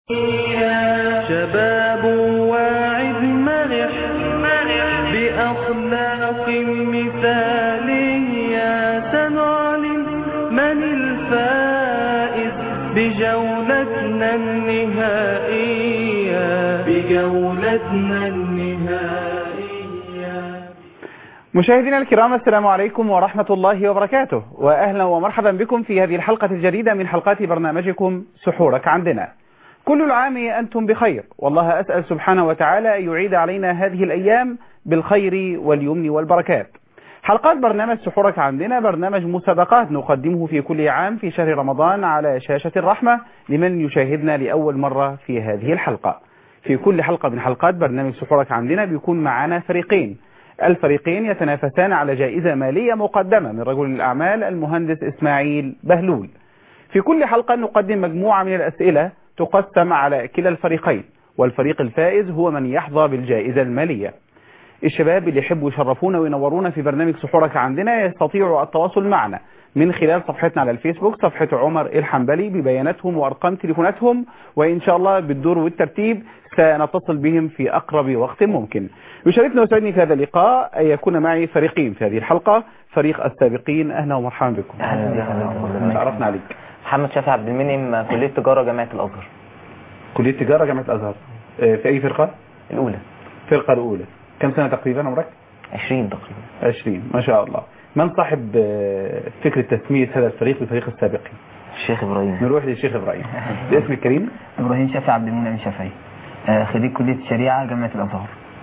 شباب واعد مرح بأخلاق مثالية سنعلن من الفائز بجولتنا النهائية بجولتنا النهائية مشاهدينا الكرام السلام عليكم ورحمة الله وبركاته وأهلا ومرحبا بكم في هذه الحلقة الجديدة من حلقات برنامجكم سحورك عندنا كل العام أنتم بخير والله أسأل سبحانه وتعالى أن يعيد علينا هذه الأيام بالخير واليمن والبركات حلقات برنامج سحورك عندنا برنامج مسابقات نقدمه في كل عام في شهر رمضان على شاشة الرحمة لمن يشاهدنا لأول مرة في هذه الحلقة في كل حلقة من حلقات برنامج سحورك عندنا بيكون معنا فريقين الفريقين يتنافسان على جائزة مالية مقدمة من رجل الأعمال المهندس إسماعيل بهلول في كل حلقة نقدم مجموعة من الأسئلة تقسم على كلا الفريقين والفريق الفائز هو من يحظى بالجائزة المالية الشباب اللي يحبوا يشرفونا وينورونا في برنامج سحورك عندنا يستطيعوا التواصل معنا من خلال صفحتنا على الفيسبوك صفحة عمر الحنبلي ببياناتهم وأرقام تليفوناتهم وإن شاء الله بالدور والترتيب سنتصل بهم في أقرب وقت ممكن يشرفنا ويسعدني في هذا اللقاء أن يكون معي فريقين في هذه الحلقة فريق السابقين أهلا ومرحبا بكم تعرفنا عليك محمد شافي عبد المنعم كلية تجارة جامعة الأزهر كلية تجارة جامعة الأزهر آه، في أي فرقة؟ الأولى الفرقة الأولى كم سنة تقريبا عمرك؟ 20 تقريبا 20 ما شاء الله من صاحب آه، فكرة تسمية هذا الفريق بفريق السابقين؟ الشيخ إبراهيم نروح للشيخ إبراهيم باسم الكريم ابراهيم شافعي عبد المنعم شافعي آه، خريج كليه الشريعه جامعه الازهر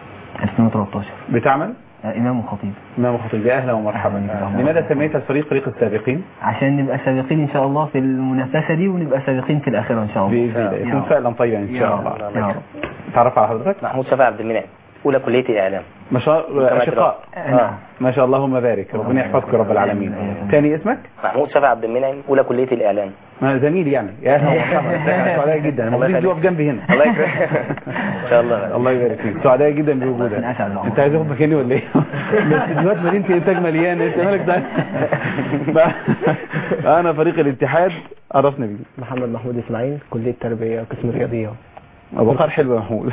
2013 بتعمل؟ آه، امام وخطيب إمام خطيب يا أهلا ومرحبا لماذا سميت الفريق فريق السابقين؟ عشان نبقى سابقين ان شاء الله في المنافسه دي ونبقى سابقين في الاخره ان شاء الله بإذن الله يا يكون رب. فعلا طيبا إن يا شاء رب. الله يا رب تعرف على حضرتك؟ محمود شافي عبد المنعم أولى كلية الإعلام ما شاء الله أشقاء آه، نعم ما شاء الله اللهم بارك ربنا يحفظك يا رب العالمين ثاني اسمك؟ محمود شافي عبد المنعم أولى كلية الإعلام ما زميلي يعني يا اهلا ومرحبا سعداء جدا الله المفروض يخليك. يقف جنبي هنا الله يكرمك إن شاء الله الله يبارك فيك سعداء جدا بوجودك ربنا يسعد العمر. انت عايز تاخد مكاني ولا ايه؟ الاستديوهات مدينه الانتاج مليانه انت مالك ده انا فريق الاتحاد عرفنا بيه محمد محمود اسماعيل كلية تربية قسم الرياضيات ابو بكر حلو يا محمود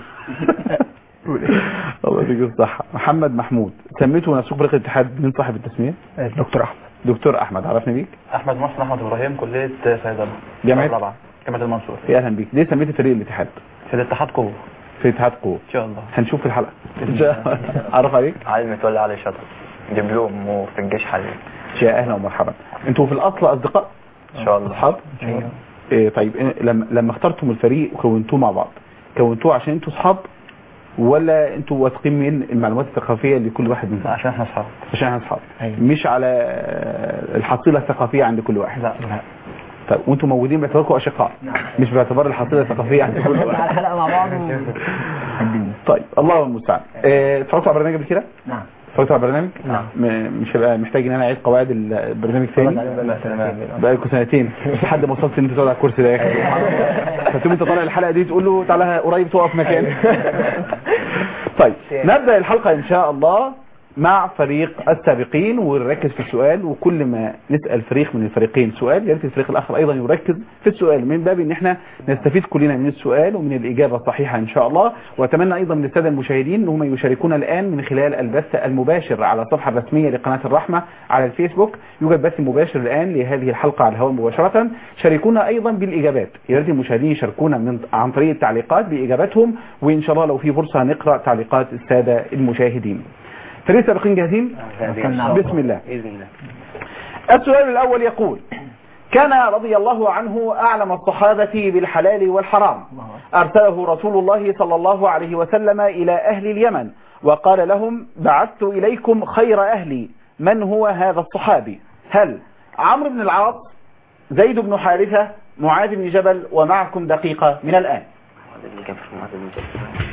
الله يديك الصحة محمد محمود سميته نفسك فريق الاتحاد مين صاحب التسمية؟ دكتور احمد دكتور احمد عرفني بيك احمد محسن احمد ابراهيم كليه صيدله جامعة رابعه جامعه المنصور يا اهلا بيك ليه سميت فريق الاتحاد؟ في الاتحاد قوه في اتحاد قوة ان شاء الله هنشوف في الحلقة ان شاء الله عرف عليك؟ علي متولي علي شطر دبلوم وفي الجيش حاليا يا اهلا ومرحبا انتوا في الاصل اصدقاء؟ إن شاء الله اصحاب؟ إيه طيب إيه لما لما اخترتم الفريق وكونتوه مع بعض كونتوه عشان انتوا اصحاب ولا انتوا واثقين من المعلومات الثقافيه اللي كل واحد منكم عشان احنا اصحاب عشان احنا اصحاب أيوة. مش على آه، الحصيله الثقافيه عند كل واحد لا لا طيب وانتوا موجودين باعتباركم اشقاء مش باعتبار الحصيله الثقافيه عند كل على واحد الحلقه مع بعض و... الدنيا طيب الله المستعان آه، اتفرجتوا على برنامج قبل كده؟ نعم اتفرجتوا على برنامج؟ نعم. م- مش هبقى محتاج ان انا اعيد قواعد البرنامج تاني بقالكم سنتين لحد ما وصلت ان انت تقعد على الكرسي ده يا اخي فتقوم انت طالع الحلقه دي تقول له تعالى قريب تقف مكان طيب نبدا الحلقه ان شاء الله مع فريق السابقين ونركز في السؤال وكل ما نسال فريق من الفريقين سؤال يا ريت الفريق الاخر ايضا يركز في السؤال من باب ان احنا نستفيد كلنا من السؤال ومن الاجابه الصحيحه ان شاء الله واتمنى ايضا من الساده المشاهدين ان هم يشاركونا الان من خلال البث المباشر على الصفحه الرسميه لقناه الرحمه على الفيسبوك يوجد بث مباشر الان لهذه الحلقه على الهواء مباشره شاركونا ايضا بالاجابات يا ريت المشاهدين يشاركونا من عن طريق التعليقات باجاباتهم وان شاء الله لو في فرصه نقرا تعليقات الساده المشاهدين فريق السابقين جاهزين بسم الله بإذن الله السؤال الأول يقول كان رضي الله عنه أعلم الصحابة بالحلال والحرام أرسله رسول الله صلى الله عليه وسلم إلى أهل اليمن وقال لهم بعثت إليكم خير أهلي من هو هذا الصحابي هل عمرو بن العاص زيد بن حارثة معاذ بن جبل ومعكم دقيقة من الآن معاذ بن جبل معاذ بن جبل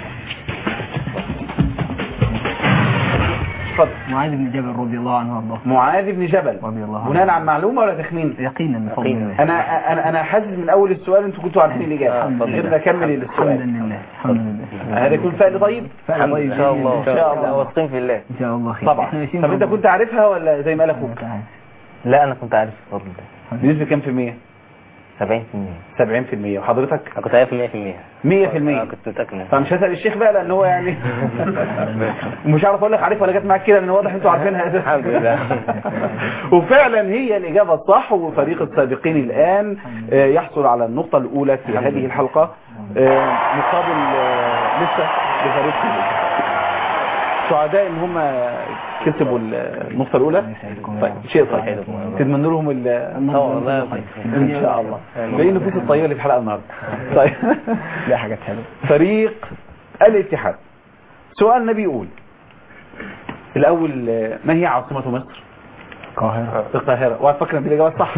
اتفضل معاذ بن جبل رضي الله عنه وارضاه معاذ بن جبل رضي الله عنه بناء عن معلومة ولا تخمين يقينا بفضل يقينا. الله انا انا انا حاسس من اول السؤال انتوا كنتوا عارفين الاجابه الحمد غير لله. ما اكمل الحمد السؤال لله الحمد لله هذا يكون فعل طيب فعلا طيب ان شاء الله إن شاء الله. واثقين في الله ان شاء الله خير طبعا إحنا ماشيين طب انت برضه. كنت عارفها ولا زي ما قال اخوك تعال. لا انا كنت عارف بفضل الله بنسبه كام في المية 70% 70% وحضرتك انا كنت عارف 100% 100% كنت متاكد فمش هسال الشيخ بقى لان هو يعني مش عارف اقول لك عارف ولا جت معاك كده لان واضح انتوا عارفينها اساسا الحمد لله. وفعلا هي الاجابه الصح وفريق السابقين الان آه، يحصل على النقطه الاولى في هذه الحلقه آه، مقابل آه، لسه بفريق سعداء ان هم كسبوا النقطه الاولى طيب شيء طيب تتمنى لهم ال- اه والله ان شاء الله باقي النفوس الطيبه اللي في الحلقه النهارده طيب لا حاجات حلوه فريق الاتحاد سؤالنا بيقول الأول آه، ما هي عاصمة مصر؟ القاهره القاهرة وفكر ان دي الإجابة الصح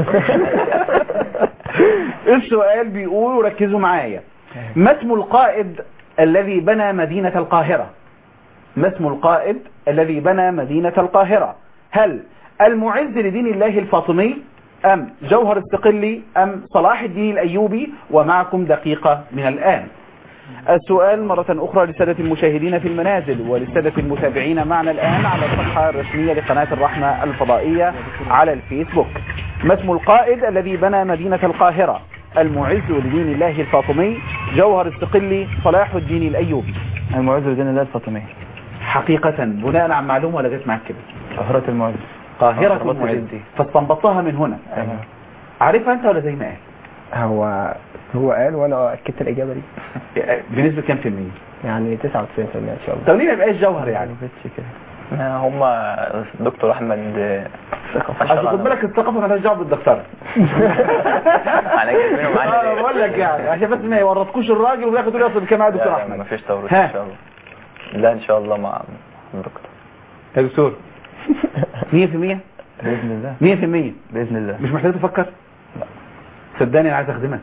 السؤال بيقول وركزوا معايا ما اسم القائد الذي بنى مدينة القاهرة؟ ما اسم القائد الذي بنى مدينة القاهرة؟ هل المعز لدين الله الفاطمي أم جوهر الصقلي أم صلاح الدين الأيوبي ومعكم دقيقة من الآن السؤال مرة أخرى للسادة المشاهدين في المنازل وللسادة المتابعين معنا الآن على الصفحة الرسمية لقناة الرحمة الفضائية على الفيسبوك ما اسم القائد الذي بنى مدينة القاهرة المعز لدين الله الفاطمي جوهر الصقلي صلاح الدين الأيوبي المعز لدين الله الفاطمي حقيقة بناء على معلومة ولا جت معك كده قاهرة المعز قاهرة قاهرة المعز جدي. فاستنبطتها من هنا عارفها أنت ولا زي ما قال هو هو قال وانا اكدت الاجابه دي بنسبة كام في المية يعني 99% ان شاء الله طب ليه ما يبقاش جوهر يعني هم دكتور احمد اصل خد بالك الثقافه ما لهاش دعوه بالدكتوره على جايبينه معانا انا ليه؟ بقول لك يعني عشان بس ما يورطكوش الراجل وفي الاخر تقول لي اصل كان معايا دكتور لا، لا، احمد مفيش تورط ها. ان شاء الله لا ان شاء الله مع الدكتور يا دكتور 100% 100% بإذن الله بإذن الله مش محتاج تفكر صدقني انا عايز اخدمك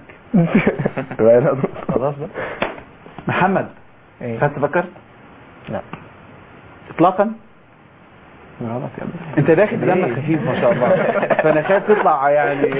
خلاص بقى محمد ايه عايز تفكر لا اطلاقا غلط يا ابني انت داخل بدمك خفيف ما شاء الله فانا خايف تطلع يعني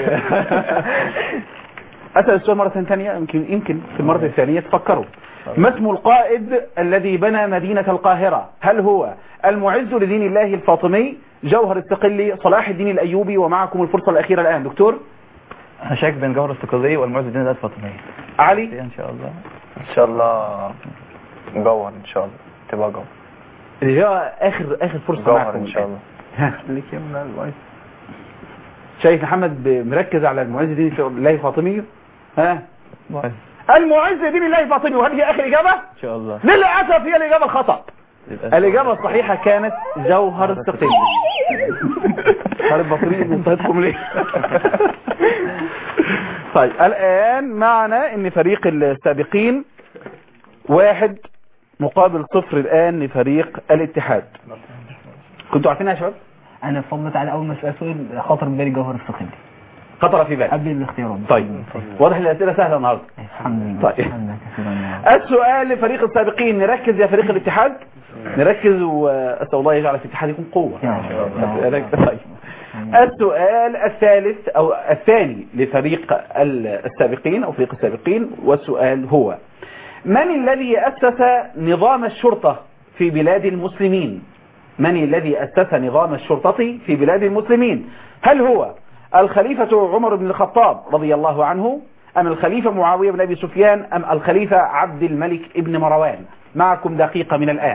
اسال السؤال مره ثانيه يمكن يمكن في المره الثانيه تفكروا ما اسم القائد الذي بنى مدينه القاهره هل هو المعز لدين الله الفاطمي جوهر الصقلي صلاح الدين الايوبي ومعكم الفرصه الاخيره الان دكتور أنا شاك بين جوهر الصقلية والمعز لدين الله الفاطمي علي إن شاء الله ان شاء الله جوهر ان شاء الله تبقى جوهر اللي هو اخر اخر فرصه جوهر معكم ان شاء الآن. الله ها خليك يا ابن الوايت شايف محمد ب- مركز على المعز لدين الله الفاطمي ها معز المعز لدين الله الفاطمي وهل هي اخر اجابه إن شاء الله للاسف هي الاجابه الخطا يبقى الإجابة الصحيحة كانت جوهر الصقلي خالد بطريق بيصيدكم ليه طيب الآن معنا إن فريق السابقين واحد مقابل صفر الآن لفريق الاتحاد كنتوا عارفينها يا شباب؟ انا فضلت على اول ما اسال سؤال خاطر ببالي جوهر الصقلي خطر في بالك قبل الاختيارات طيب واضح إن الأسئلة سهلة النهاردة الحمد لله طيب. الحمد لله كثيرا يا رب. السؤال لفريق السابقين نركز يا فريق الاتحاد نركز وأسأل الله يجعل في اتحادكم قوة يا رب. أسألك طيب السؤال الثالث أو الثاني لفريق ال- السابقين أو فريق السابقين والسؤال هو من الذي أسس نظام الشرطة في بلاد المسلمين من الذي أسس نظام الشرطة في بلاد المسلمين هل هو الخليفة عمر بن الخطاب رضي الله عنه أم الخليفة معاوية بن أبي سفيان أم الخليفة عبد الملك ابن مروان معكم دقيقة من الآن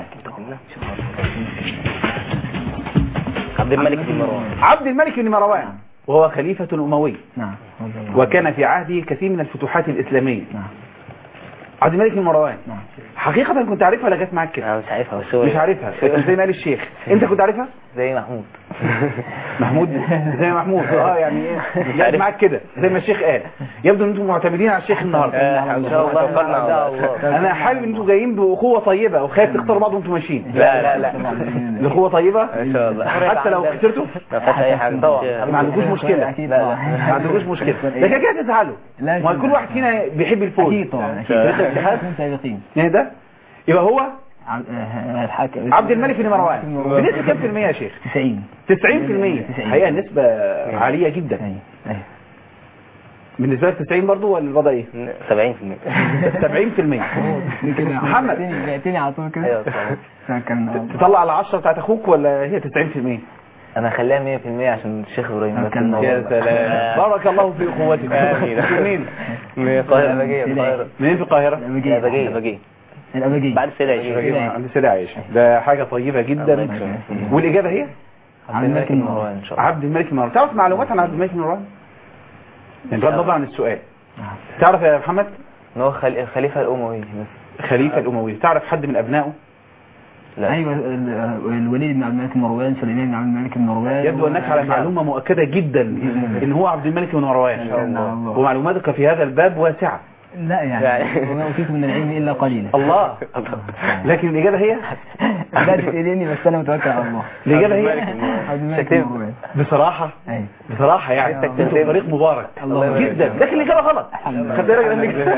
عبد الملك بن مروان عبد الملك بن مروان وهو خليفة أموي نعم رضي الله وكان في عهده كثير من الفتوحات الإسلامية نعم عبد الملك بن مروان نعم حقيقة كنت عارفها ولا جت معاك كده انا مش عارفها بس هو مش عارفها لكن زي ما قال الشيخ انت كنت عارفها زي محمود محمود زي محمود اه يعني ايه جت عارف. معاك كده زي ما الشيخ قال يبدو ان انتم معتمدين على الشيخ النهارده ان شاء الله توكلنا على الله انا حابب ان انتم جايين باخوه طيبه وخايف تختاروا بعض وانتم ماشيين لا لا لا الاخوه طيبه ان شاء الله حتى لو خسرتوا ما فيهاش اي حاجه طبعا ما عندكوش مشكله اكيد لا، لا. طبعا ما عندكوش مشكله لكن كده تزعلوا لا، ما كل واحد فينا بيحب الفوز اكيد طبعا اكيد فريق الاتحاد احنا سابقين يعني ده يبقى هو عبد- آه، الحاكم عبد الملك بن مروان بنسبه كام في المية يا شيخ 90 90% حقيقه نسبه عاليه جدا ايوه ايوه بالنسبه لك 90 برضه ولا الوضع ايه 70% 70% محمد. بعتني على طول كده ايوه طبعا كان تطلع على 10 بتاعت اخوك ولا هي 90% انا هخليها 100% عشان الشيخ ابراهيم بس كان- الموضوع يا ده. سلام بارك الله في اخوتك منين من القاهرة الأبجية القاهرة منين في القاهره الأبجية الأبجية الأبجية الأبجية بعد سيدة عيشة عند سيدة عائشة ده حاجة طيبة الله جدا يكرمك. والإجابة هي عبد الملك المروان مروان إن شاء الله عبد الملك مروان تعرف معلومات عن عبد الملك مروان؟ يعني بغض النظر عن السؤال تعرف يا محمد إن هو خل- الخليفة الأموي بس خليفة الأموي تعرف حد من أبنائه لا أيوة ال- الوليد بن عبد الملك المروان سليمان بن عبد الملك المروان يبدو أنك على معلومة مؤكدة جدا إن هو عبد الملك بن مروان الله. ومعلوماتك في هذا الباب واسعة لا يعني وما أوتيكم من العلم إلا قليلا الله لكن الإجابة هي لا تسأليني بس أنا متوكل على الله الإجابة هي عبد الملك شكرا. المروان بصراحة أيوة بصراحة يعني عايزك انتوا تنتبه. فريق مبارك الله يبارك جدا فيك. لكن الإجابة غلط لله. خدت بالك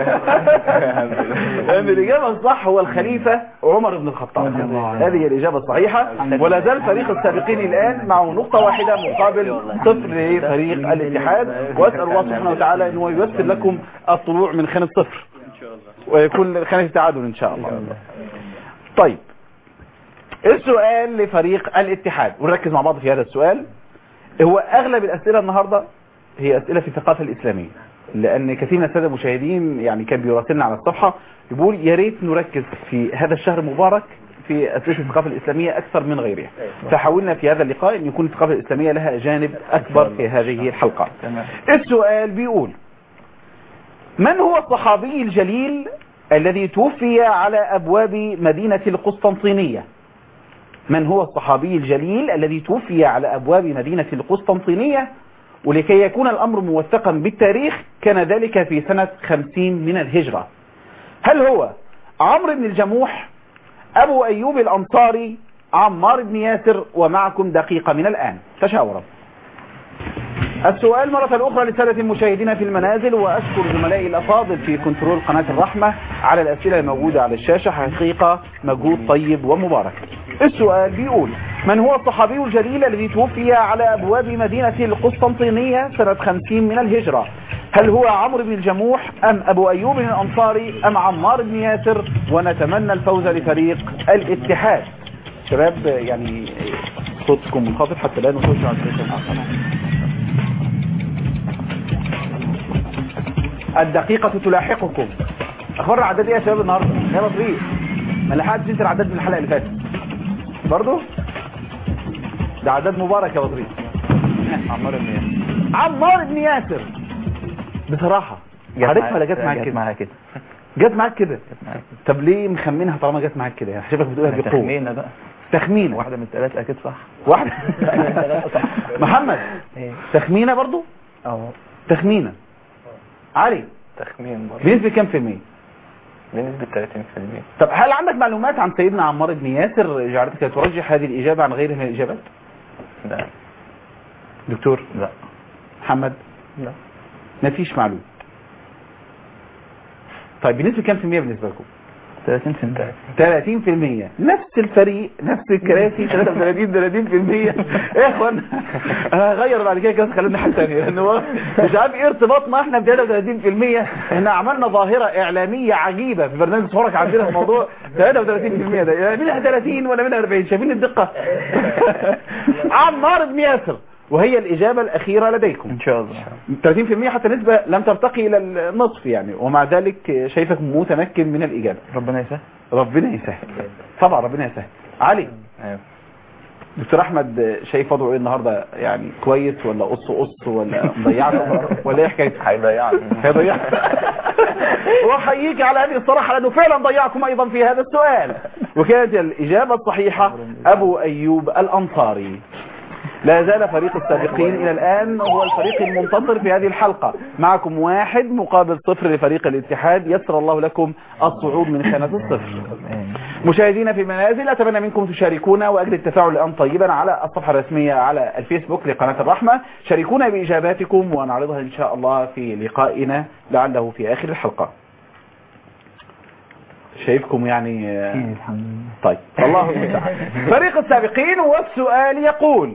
لأن لأن الإجابة الصح هو الخليفة عمر بن الخطاب رضي الله عنه. هذه هي الإجابة الصحيحة ولا زال فريق السابقين الآن معه نقطة واحدة مقابل صفر لفريق الاتحاد وأسأل الله سبحانه وتعالى أنه ييسر لكم الطلوع من خانة صفر ويكون خانة التعادل إن شاء الله طيب السؤال لفريق الاتحاد ونركز مع بعض في هذا السؤال هو اغلب الاسئله النهارده هي اسئله في الثقافه الاسلاميه لان كثير من الساده المشاهدين يعني كان بيراسلنا على الصفحه يقول يا ريت نركز في هذا الشهر المبارك في اسئله الثقافه الاسلاميه اكثر من غيرها فحاولنا في هذا اللقاء ان يكون الثقافه الاسلاميه لها جانب اكبر في هذه الحلقه السؤال بيقول من هو الصحابي الجليل الذي توفي على ابواب مدينه القسطنطينيه من هو الصحابي الجليل الذي توفي على أبواب مدينة القسطنطينية ولكي يكون الأمر موثقا بالتاريخ كان ذلك في سنة خمسين من الهجرة هل هو عمرو بن الجموح أبو أيوب الأنصاري عمار بن ياسر ومعكم دقيقة من الآن تشاوروا السؤال مرة أخرى لسادة المشاهدين في المنازل وأشكر زملائي الأفاضل في كنترول قناة الرحمة على الأسئلة الموجودة على الشاشة حقيقة مجهود طيب ومبارك السؤال بيقول من هو الصحابي الجليل الذي توفي على أبواب مدينة القسطنطينية سنة 50 من الهجرة هل هو عمرو بن الجموح أم أبو أيوب الأنصاري أم عمار بن ياسر ونتمنى الفوز لفريق الاتحاد شباب يعني صوتكم منخفض حتى لا نخش على الشاشة الآخر الدقيقة تلاحقكم اخبار العداد ايه يا شباب النهارده يا بطريق ما لحقتش انت العداد من الحلقة اللي فاتت برضو ده عداد مبارك يا بطريق عمار بن ياسر عمار بن ياسر بصراحة عارفها ولا جت معاك جت كده معايا كده جت معاك كده جت معايا كده طب ليه مخمنها طالما جت معاك كده يعني شايفك بتقولها بقوة تخمينه بقى تخمينه واحدة من الثلاثة أكيد صح واحدة محمد إيه. تخمينة برضو اه تخمينة علي تخمين برضه بنسبة كام في المية بنسبة 30% طب هل عندك معلومات عن سيدنا عمار بن ياسر جعلتك ترجح هذه الإجابة عن غيرها من الإجابات لا دكتور لا محمد لا مفيش معلومة طيب بنسبة كام في المية بالنسبة لكم 30 سنة 30 في المية نفس الفريق نفس الكراسي 33 30 في المية ايه يا اخوانا انا هغير بعد كده كده خلينا حاجة ثانية لان هو مش عارف ايه ارتباطنا احنا ب 33 في المية احنا عملنا ظاهرة اعلامية عجيبة في برنامج صورك عندنا في موضوع 33 في المية ده يعني منها 30 ولا منها 40 شايفين الدقة عمار بن ياسر وهي الإجابة الأخيرة لديكم إن شاء الله 30% حتى نسبة لم ترتقي إلى النصف يعني ومع ذلك شايفك متمكن من الإجابة ربنا يسهل ربنا يسهل طبعا ربنا يسهل علي ايوه دكتور احمد شايف وضعه ايه النهارده يعني كويس ولا قص قص ولا مضيعنا ولا ايه حكايته هيضيعني هيضيع واحييك على هذه الصراحه لانه فعلا ضيعكم ايضا في هذا السؤال وكانت الاجابه الصحيحه ابو ايوب الانصاري لا زال فريق السابقين الى الان هو الفريق المنتصر في هذه الحلقه معكم واحد مقابل صفر لفريق الاتحاد يسر الله لكم الصعود من خانه الصفر مشاهدينا في المنازل اتمنى منكم تشاركونا واجل التفاعل الان طيبا على الصفحه الرسميه على الفيسبوك لقناه الرحمه شاركونا باجاباتكم ونعرضها ان شاء الله في لقائنا لعله في اخر الحلقه شايفكم يعني آه، الحمد لله طيب الله المستعان فريق السابقين والسؤال يقول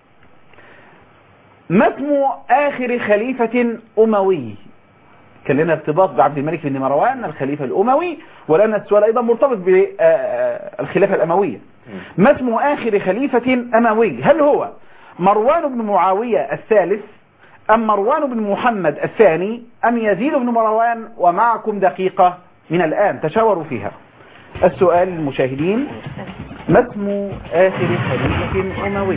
ما اسم آخر خليفة أموي كان لنا ارتباط بعبد الملك بن مروان الخليفة الأموي ولأن السؤال أيضا مرتبط بالخلافة الأموية ما اسم آخر خليفة أموي هل هو مروان بن معاوية الثالث أم مروان بن محمد الثاني أم يزيد بن مروان ومعكم دقيقة من الآن تشاوروا فيها السؤال للمشاهدين ما اسم آخر خليفة أموي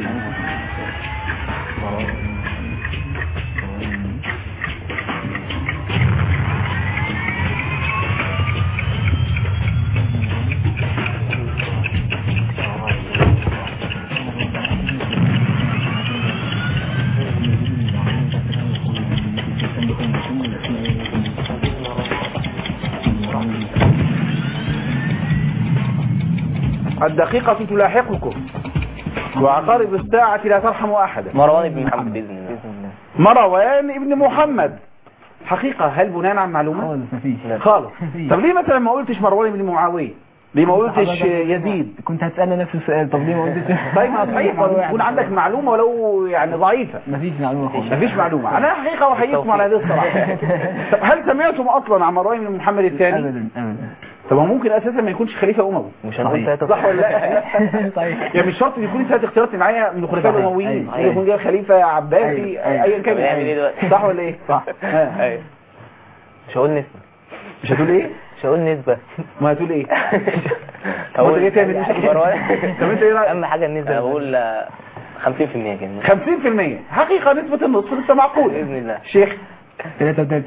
الدقيقة تلاحقكم وعقارب الساعة لا ترحم أحدا مروان بن محمد بإذن الله مروان ابن محمد حقيقة هل بناء عن معلومة خالص مفيش خالص طب ليه مثلا ما قلتش مروان بن معاوية ليه ما قلتش يزيد كنت هتسألني نفس السؤال طب ليه ما قلتش طيب ما صحيح برضه يكون عندك معلومة ولو يعني ضعيفة مفيش معلومة خالص مفيش معلومة أنا حقيقة أحييكم على هذه الصراحة طب هل سمعتم أصلا عن مروان بن محمد الثاني ابدا ابدا طب هو ممكن أساسا ما يكونش خليفة أموي مش هنقول ثلاثة صح ولا لا صحيح يعني مش شرط يكون انت اختيارات معايا من الخلفاء صحيح. الامويين أيوة. ممكن يكون جاي خليفه عباسي أيوة. أيوة. ايا كان طب نعمل إيه دلوقتي؟ صح ولا ايه صح ها. ايوه مش هقول نسبة مش هتقول ايه مش هقول نسبة ما هتقول ايه هقول وانت جاي تعمل ايه مروان طب انت ايه رايك اهم حاجة النسبة انا بقول 50% كده 50% حقيقه نسبه النصف لسه معقول بإذن الله شيخ 33%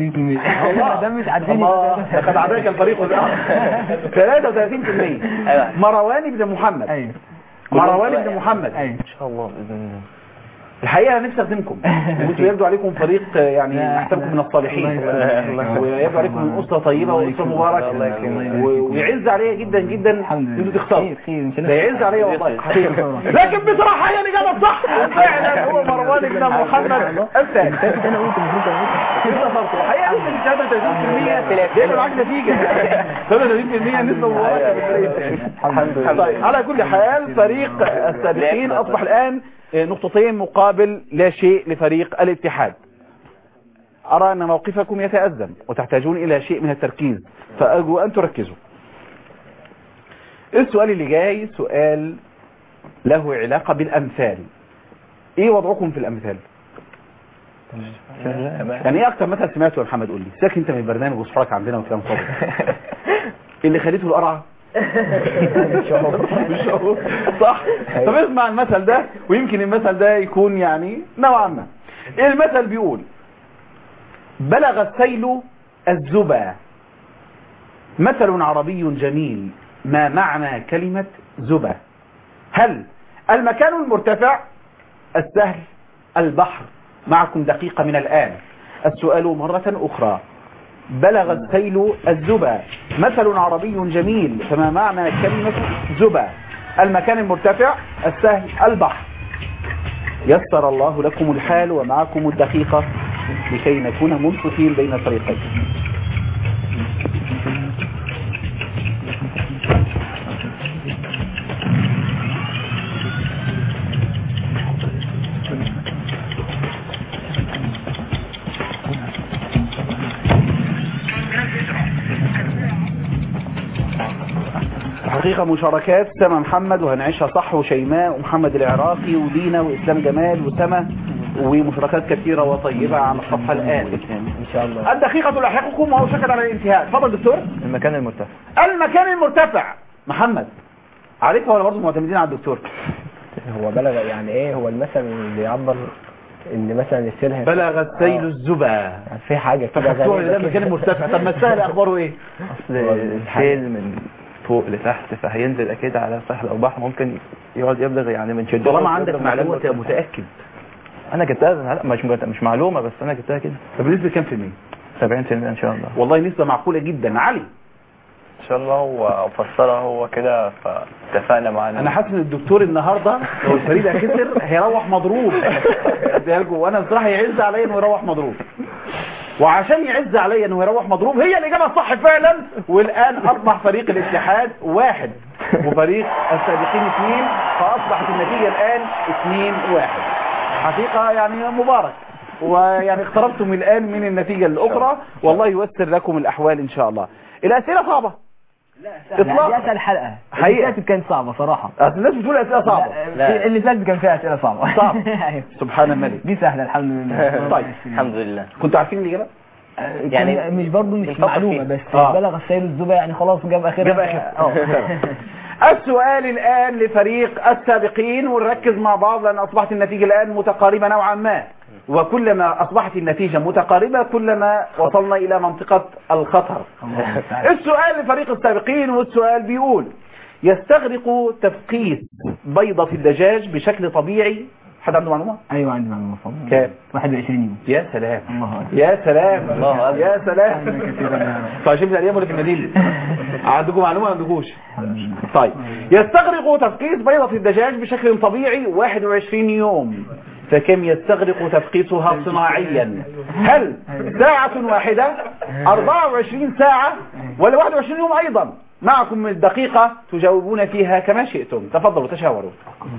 ده مش عارفين الله لقد عداك الفريق الآخر 33% أيوة. مروان بن محمد ايوه مروان بن محمد ايوه ان شاء الله بإذن الله الحقيقه انا نفسي اخدمكم وانتوا يبدو عليكم فريق يعني لا، احسبكم من الصالحين الله يكرمك. ويبدو عليكم من اسره طيبه الله واسره يكرمك. مباركه الله يكرمك. و- ويعز عليا جدا جدا الحمد لله انتوا تختاروا خير خير مش ده يعز عليا والله حقيقة. لكن بصراحه هي الاجابه الصح فعلا هو مروان بن محمد الثاني انا قلت المفروض اقول الحقيقه انت 33% جايب معاك نتيجه 33% نسبه مباركه الحمد لله. طيب على كل حال فريق السابقين اصبح الان نقطتين مقابل لا شيء لفريق الاتحاد أرى أن موقفكم يتأزم وتحتاجون إلى شيء من التركيز فأرجو أن تركزوا السؤال اللي جاي سؤال له علاقة بالأمثال إيه وضعكم في الأمثال؟ يعني إيه أكتر مثل سمعته يا محمد قول لي ساك أنت من البرنامج وصحابك عندنا وكلام فاضي اللي خليته القرعة شعور صح طب اسمع المثل ده ويمكن المثل ده يكون يعني نوعا ما المثل بيقول بلغ السيل الزبا مثل عربي جميل ما معنى كلمة زبا هل المكان المرتفع السهل البحر معكم دقيقة من الآن السؤال مرة أخرى بلغ السيل الزبا مثل عربي جميل فما معنى كلمة زبا المكان المرتفع السهل البحر يسر الله لكم الحال ومعكم الدقيقة لكي نكون منصفين بين الفريقين الحقيقة مشاركات سما محمد وهنعيشها صح وشيماء ومحمد العراقي ودينا وإسلام جمال وسما ومشاركات كثيرة وطيبة على الصفحة الآن ان شاء الله الدقيقة تلاحقكم وهو شكل على الانتهاء تفضل دكتور المكان المرتفع المكان المرتفع محمد عارفها ولا برضه معتمدين على الدكتور هو بلغ يعني ايه هو المثل اللي يعبر ان مثلا السيل هي- بلغ السيل الزبا يعني في حاجه كده فخدتوها غريبة ده المكان كده. المرتفع طب ما السهل اخباره ايه اصل السيل من فوق لتحت فهينزل اكيد على ساحل او بحر ممكن يقعد يبلغ يعني من شدته طالما عندك يبلغ معلومة مكان تبقى متأكد انا جبتها لا مش مش معلومه بس انا جبتها كده طب بنسبة كام في المية 70% ان شاء الله والله نسبة معقولة جدا علي ان شاء الله هو فسرها هو كده فاتفقنا معانا انا حاسس ان الدكتور النهارده لو الفريق ده خسر هيروح مضروب اديها لكم وانا بصراحه يعز عليا انه يروح مضروب وعشان يعز عليا انه يروح مضروب هي الاجابه الصح فعلا والان اصبح فريق الاتحاد واحد وفريق السابقين اثنين فاصبحت النتيجه الان اثنين واحد حقيقه يعني مبارك ويعني اقتربتم الان من النتيجه الاخرى والله ييسر لكم الاحوال ان شاء الله الاسئله صعبه لا اطلاق دي اسهل حلقه حقيقة. اللي فاتت كانت صعبه صراحه أصل الناس بتقول اسئله صعبه لا. اللي فاتت كان فيها اسئله صعبه صعب. أيوة. سبحان الملك دي سهله الحمد لله طيب. الحمد لله كنتوا عارفين الاجابه يعني يعني مش برضه مش بنفكر معلومه فيها. بس آه. بلغ السيل الزبا يعني خلاص جاب اخرها جاب آخرها. آه، تمام. السؤال الآن لفريق السابقين ونركز مع بعض لأن أصبحت النتيجة الآن متقاربة نوعا ما وكلما أصبحت النتيجة متقاربة كلما وصلنا إلى منطقة الخطر الله المستعان. السؤال لفريق السابقين والسؤال بيقول يستغرق تفقيس بيضة الدجاج بشكل طبيعي حد عنده معلومة؟ ايوه عندي معلومه اتفضل كام؟ 21 يوم يا سلام الله اكبر يا سلام الله أكبر. يا سلام كثيرا يا رب. طيب شوف الأيام اللي في المدينة عندكم معلومة ما عندكوش الحمد لله طيب يستغرق تفقيس بيضة الدجاج بشكل طبيعي 21 يوم فكم يستغرق تفقيسها صناعيا هل ساعة واحدة 24 ساعة ولا 21 يوم أيضا معكم من دقيقة تجاوبون فيها كما شئتم تفضلوا تشاوروا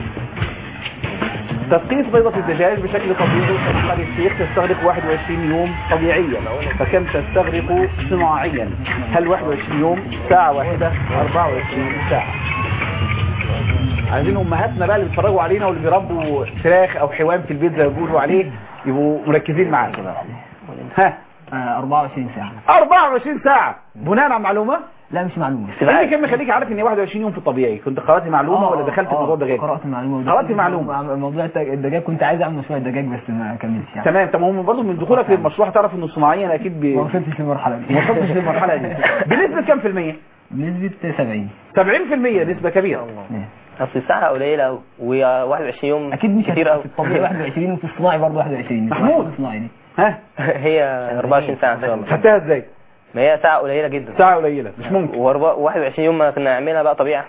تفقيس بيضة الدجاج بشكل طبيعي طريقة للسيخ تستغرق 21 يوم طبيعيا فكم تستغرق صناعيا هل 21 يوم ساعة واحدة 24 ساعة عايزين امهاتنا بقى اللي بيتفرجوا علينا واللي بيربوا فراخ او حيوان في البيت زي ما بيقولوا عليه يبقوا مركزين معانا ها آه، 24 ساعه 24 ساعة بناء على معلومة لا مش معلومه ايه اللي كان مخليك عارف ان 21 يوم في الطبيعي كنت قرأت معلومة آه، ولا دخلت في آه، موضوع دجاج قرات المعلومه وده- قرأت معلومة. موضوع الدج- الدجاج كنت عايز اعمل مشروع الدجاج بس ما كملتش يعني تمام طب هم برضه من دخولك للمشروع تعرف انه صناعيا اكيد بي... ما وصلتش للمرحله دي ما وصلتش للمرحلة دي بنسبة كام في المية؟ بنسبه 70 70% نسبة كبيرة اصل الساعة قليلة قوي و21 يوم اكيد مش كتير هتبقى قوي في الطبيعي 21 وفي الصناعي برضه 21 مش محمود. في الصناعي دي ها هي 24 ساعة ان شاء الله خدتها ازاي؟ ما هي ساعة قليلة جدا ساعة قليلة مش ممكن و21 يوم ما كنا نعملها بقى طبيعة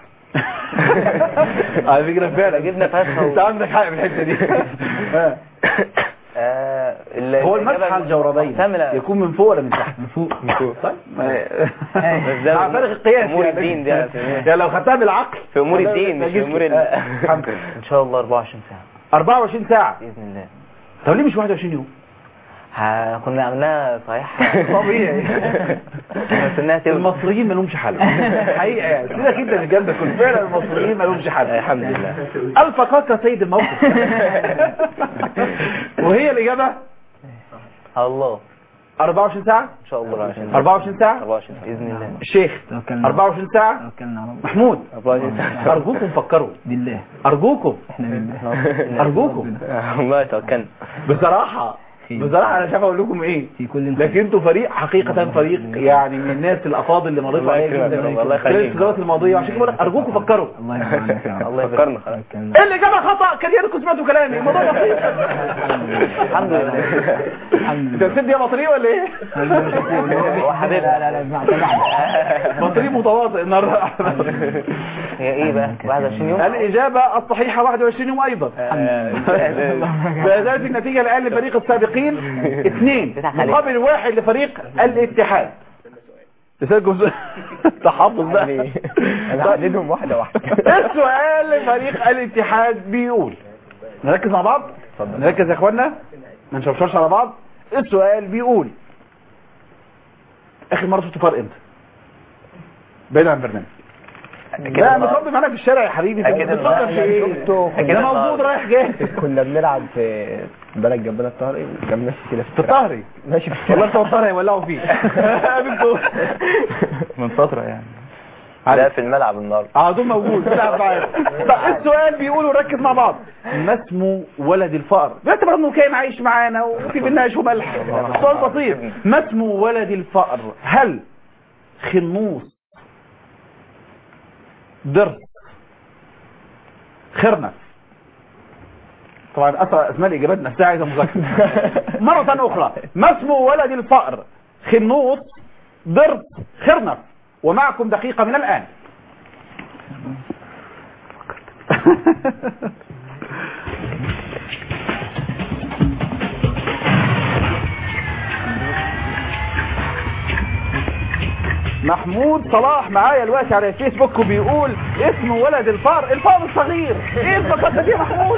على فكرة فعلا جبنا فاسها و- انت عندك حق في الحتة دي ها. آه، ال- هو الإجابة المسح على الجوربين محتملة. يكون من فوق ولا من تحت؟ من فوق من فوق طيب بس ده مع فرق القياس أمور يعني. الدين ده. يعني لو خدتها بالعقل في أمور هذا الدين ما مش في يجيش. أمور ال- آه، الحمد لله ان شاء الله 24 ساعة 24 ساعة بإذن الله طب ليه مش 21 يوم؟ ها- كنا عملناها صحيح طبيعي بس انها تبقى المصريين ما لهمش حل حقيقة يعني سيبك انت من الجنب ده كله فعلا المصريين ما لهمش حل الحمد لله ألف قاك سيد الموقف وهي الإجابة الله 24 ساعة ان شاء الله 24 24 ساعة 24 بإذن الله الشيخ توكلنا 24 ساعة توكلنا على الله محمود 24 ساعة أرجوكم فكروا بالله أرجوكم احنا بالله أرجوكم والله توكلنا بصراحة بصراحة أنا مش عارف أقول لكم إيه في كل لكن انتوا فريق حقيقة فريق يعني من الناس الأفاضل اللي مريتوا الله عليها يكرمك، جدا الله خلال يخليك. السنوات الماضية وعشان كده بقول لك أرجوكم فكروا الله يرحمك يا رب الله فكرنا خلاص توكلنا الإجابة خطأ كان يا ريتكم سمعتوا كلامي الموضوع بسيط الحمد لله الحمد انت لله بتدي يا بطريق ولا ايه؟ لا لا لا اسمع تبعنا بطريق متواطئ النهارده هي ايه بقى 21 يوم الإجابة الصحيحة 21 يوم أيضا آه، فذلك النتيجة الآن لفريق السابقين اثنين مقابل واحد لفريق الاتحاد تسجل تحفظ بقى انا هحددهم واحده واحده السؤال لفريق الاتحاد بيقول نركز مع بعض نركز يا اخوانا ما نشوفش على بعض السؤال بيقول اخر مره شفت فرق امتى بعيد عن البرنامج لا متربي معانا في الشارع يا حبيبي أكيد بتفكر في ايه شفته أكيد ده موجود رايح جاي كنا بنلعب في بلد جنبنا الطارق وكان ماشي كده في الطهري ماشي في والله الشارع بتوع الطهري هيولعوا فيه قابلته من فترة يعني لا في الملعب النهارده اه دول موجود بيلعب معايا طب السؤال بيقول وركز مع بعض ما اسمه ولد الفأر باعتبار انه كان عايش معانا وفي بينا عيش وملح سؤال بسيط ما اسمه ولد الفأر هل خنوص ضرس خرنف طبعا اصلا اسماء الاجابات نفسها عايزه مذاكره مره اخرى ما اسمه ولد الفأر خنوص ضرس خرنف ومعكم دقيقة من الآن محمود صلاح معايا دلوقتي على الفيسبوك وبيقول اسمه ولد الفار الفار الصغير ايه البساطه دي يا محمود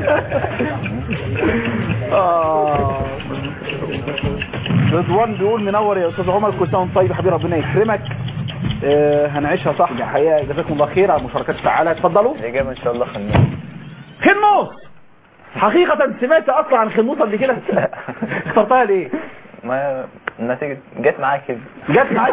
آه. رضوان بيقول منور يا استاذ عمر كل سنه وانت طيب يا حبيبي ربنا يكرمك آه، هنعيشها صح الحقيقه جزاكم الله خير على المشاركات الفعاله اتفضلوا الإجابة إن شاء الله خناس خنوص حقيقة سمعت اصلا عن خنوص قبل كده اخترتها ليه؟ ما النتيجة جت معاك كده جت معاك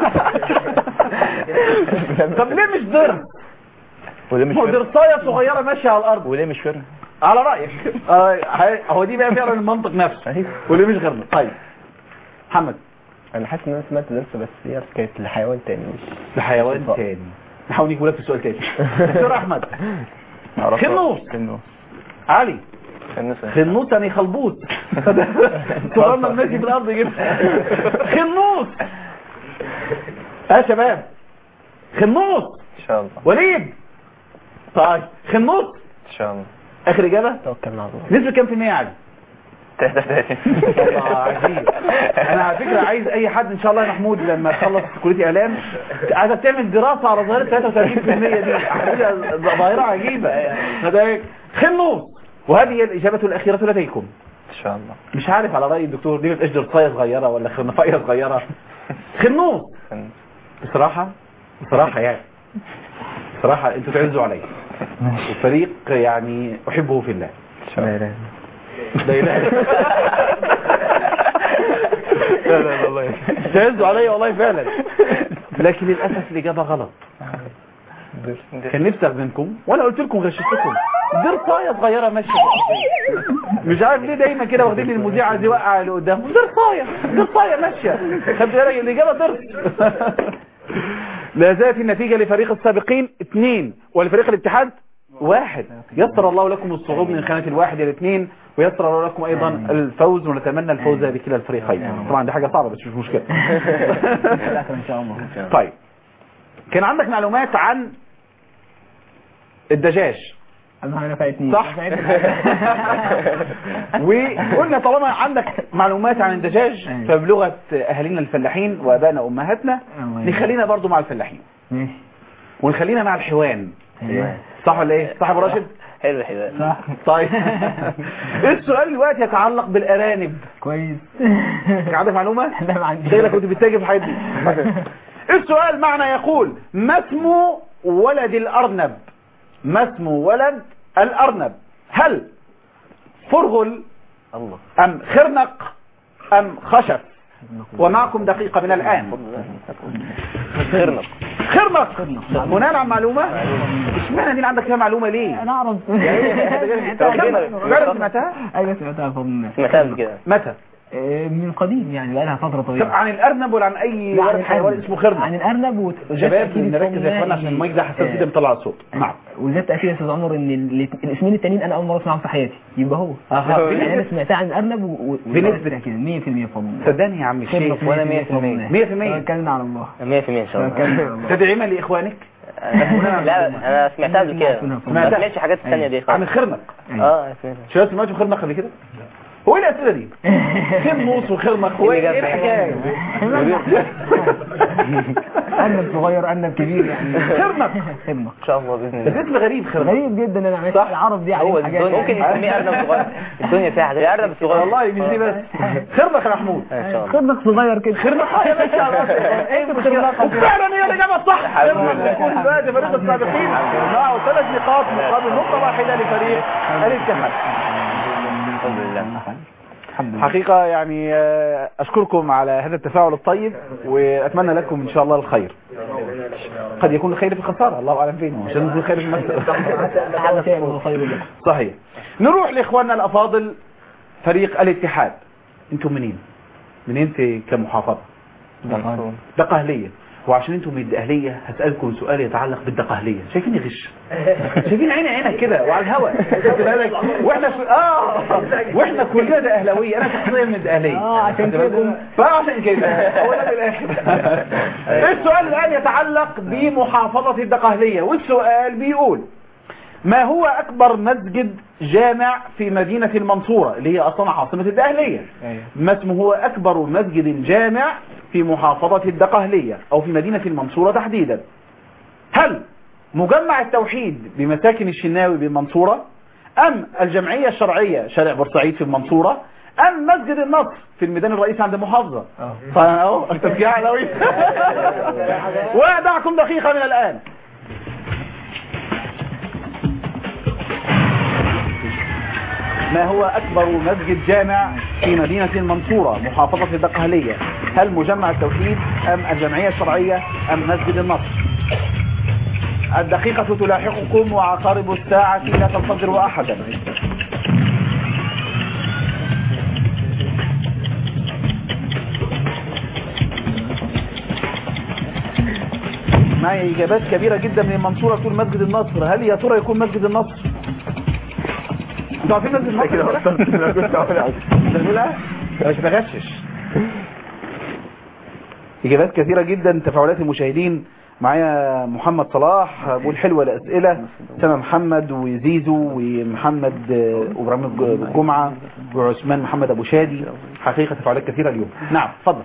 طب ليه مش ضرس؟ وليه مش هو فاهم ضرسايه صغيره ماشيه على الارض وليه مش فاهم على رايك آه، هو دي بقى فعلا المنطق نفسه وليه مش غيرنا طيب محمد انا حاسس ان انا سمعت درس بس هي كانت لحيوان تاني مش ده حيوان تاني نحاول نجيب لك في سؤال تاني دكتور احمد عرفت خنوص. خنوص علي خناس خنوص يعني خلبوط صورنا ماشي في الارض جبت خنوص اه يا شباب خنوص إن شاء الله وليد طيب خنوص إن شاء الله اخر اجابه توكلنا على الله نسبه كام في المية يا علي تلاتة تلاتين الله عجيب انا على فكره عايز اي حد ان شاء الله يا محمود لما تخلص كليه اعلام عايزك تعمل دراسه على ظاهره 33% دي حاجه ظاهره عجيبه هذا خنوص وهذه هي الاجابه الاخيره لديكم إن شاء الله مش عارف على راي الدكتور دي مش درصايه صغيره ولا خنفايه صغيره خنوص خناس بصراحه بصراحه يعني بصراحه انتوا تعزوا عليا وفريق يعني احبه في الله لا إله لا اله لا لا والله تعزوا عليا والله فعلا لكن للاسف الاجابه غلط كان نفسي اخدمكم وانا قلت لكم غششتكم درصايه صغيره ماشيه في الأرض. مش عارف ليه دايما كده واخدين المذيع عايز يوقع اللي قدامه درصايه درصايه ماشيه خد بالك الاجابه درس لا زالت النتيجه لفريق السابقين اثنين ولفريق الاتحاد واحد يسر الله لكم الصعود من خانه الواحد الى اثنين ويسر الله لكم ايضا الفوز ونتمنى الفوز بكلا الفريقين طبعا دي حاجه صعبه بس مش مشكله الاخر ان شاء الله طيب كان عندك معلومات عن الدجاج اهم حاجه فايتني صح وقلنا طالما عندك معلومات عن الدجاج أيوة. فبلغة أهالينا الفلاحين وأبائنا وأمهاتنا أيوة. نخلينا برضو مع الفلاحين ماشي ونخلينا مع الحيوان ايوه صح ولا ايه صح يا ابو راشد حلو الحذاء صح طيب السؤال دلوقتي يتعلق بالارانب كويس كان عندك معلومه لا ما عنديش شكلك كنت بتتاجر في الحاجات دي السؤال معنى يقول ما اسم ولد الارنب ما اسم ولد الارنب هل فرغل الله ام خرنق ام خشب ومعكم دقيقة من الآن خرنق خرنق بناء على معلومة اشمعنى دي اللي عندك فيها معلومة ليه انا اعرف خرنق. فعلا سمعتها ايوه سمعتها فضل سمعتها قبل كده متى آه، من قديم يعني بقى لها فتره طب طويله عن الارنب ولا عن اي لا، عن ولد حيوان الأرنب. اسمه خرنق عن الارنب وت- وده شباب تأكيد نركز يا الصوت اخوانا عشان إن- المايك ده حساس آه، جدا بيطلع الصوت نعم وده تأكيد يا استاذ عمر ان ال- الاسمين التانيين انا اول مره اسمعهم في حياتي يبقى هو أها. يعني انا سمعتها عن الارنب و- و- بنسبة- تأكيد 100% فضل صدقني يا عم الشيخ وأنا 100%. 100%. اتكلمنا على الله 100% ان شاء توكلنا على الله الله تدعيما لاخوانك لا انا سمعتها قبل كده ما سمعتها؟ سمعتش حاجات الثانيه دي عن خالص الخرنق اه سمعتها شباب سمعتوا خرنق قبل كده هو ايه الاسئله دي خرنوس وخرنق هو ايه إيه الحكايه ارنب صغير ارنب كبير يعني خرنق خدمه ان شاء الله باذن بس الله اسم غريب خرنق غريب جدا انا عملت صح. العرب دي هو عليهم حاجات الدنيا ممكن يعني. نسميه ارنب صغير الدنيا فيها حاجات ارنب صغير والله مش دي بس خرنق يا محمود ان شاء الله خدمك صغير كده خرنق يا باشا على راسك. ايه المشكله وفعلا هي الاجابه الصح الحمد خرنق لله. يكون دلوقتي فريق السابقين معه ثلاث نقاط مقابل نقطه واحده لفريق الاتحاد الحمد لله حقيقة يعني آه، أشكركم على هذا التفاعل الطيب وأتمنى لكم إن شاء الله الخير قد يكون الخير في الخسارة الله أعلم فين مش لازم يكون الخير في المكسب هذا شيء من خير لك صحيح نروح لإخواننا الأفاضل فريق الاتحاد أنتم منين؟ منين في كمحافظة؟ منصور دقهلية وعشان انتم من الدقهلية هسألكم سؤال يتعلق بالدقهلية شايفين غش شايفين عيني عينك كده وعلى الهواء خدت بالك واحنا في... اه واحنا كلنا دقهلاوية انا شخصيا من الدقهلية اه عشان خدت بالك؟ كده. فعشان كده هو ده من الاخر السؤال الان يتعلق بمحافظة الدقهلية والسؤال بيقول ما هو أكبر مسجد جامع في مدينة المنصورة اللي هي أصلا عاصمة الدقهلية ما اسمه هو أكبر مسجد جامع في محافظة الدقهلية أو في مدينة المنصورة تحديدا هل مجمع التوحيد بمساكن الشناوي بالمنصورة أم الجمعية الشرعية شارع بورسعيد في المنصورة ام مسجد النصر في الميدان الرئيسي عند المحافظه فاهو التفكير علوي ودعكم دقيقه من الان ما هو أكبر مسجد جامع في مدينة المنصورة محافظة الدقهلية هل مجمع التوحيد أم الجمعية الشرعية أم مسجد النصر الدقيقة تلاحقكم وعقارب الساعة لا تنتظر أحدا معي إجابات كبيرة جدا من المنصورة تقول مسجد النصر هل يا ترى يكون مسجد النصر انتوا عارفين مسجد النصر كده كده؟ وصلت اللي أنا كنت أقولها. تقولها مش بغشش اجابات كثيرة جدا تفاعلات المشاهدين معايا محمد صلاح بقول حلوة الأسئلة سما محمد وزيزو ومحمد آه، وابراهيم الج- جمعة وعثمان محمد أبو شادي حقيقة تفاعلات كثيرة اليوم نعم اتفضل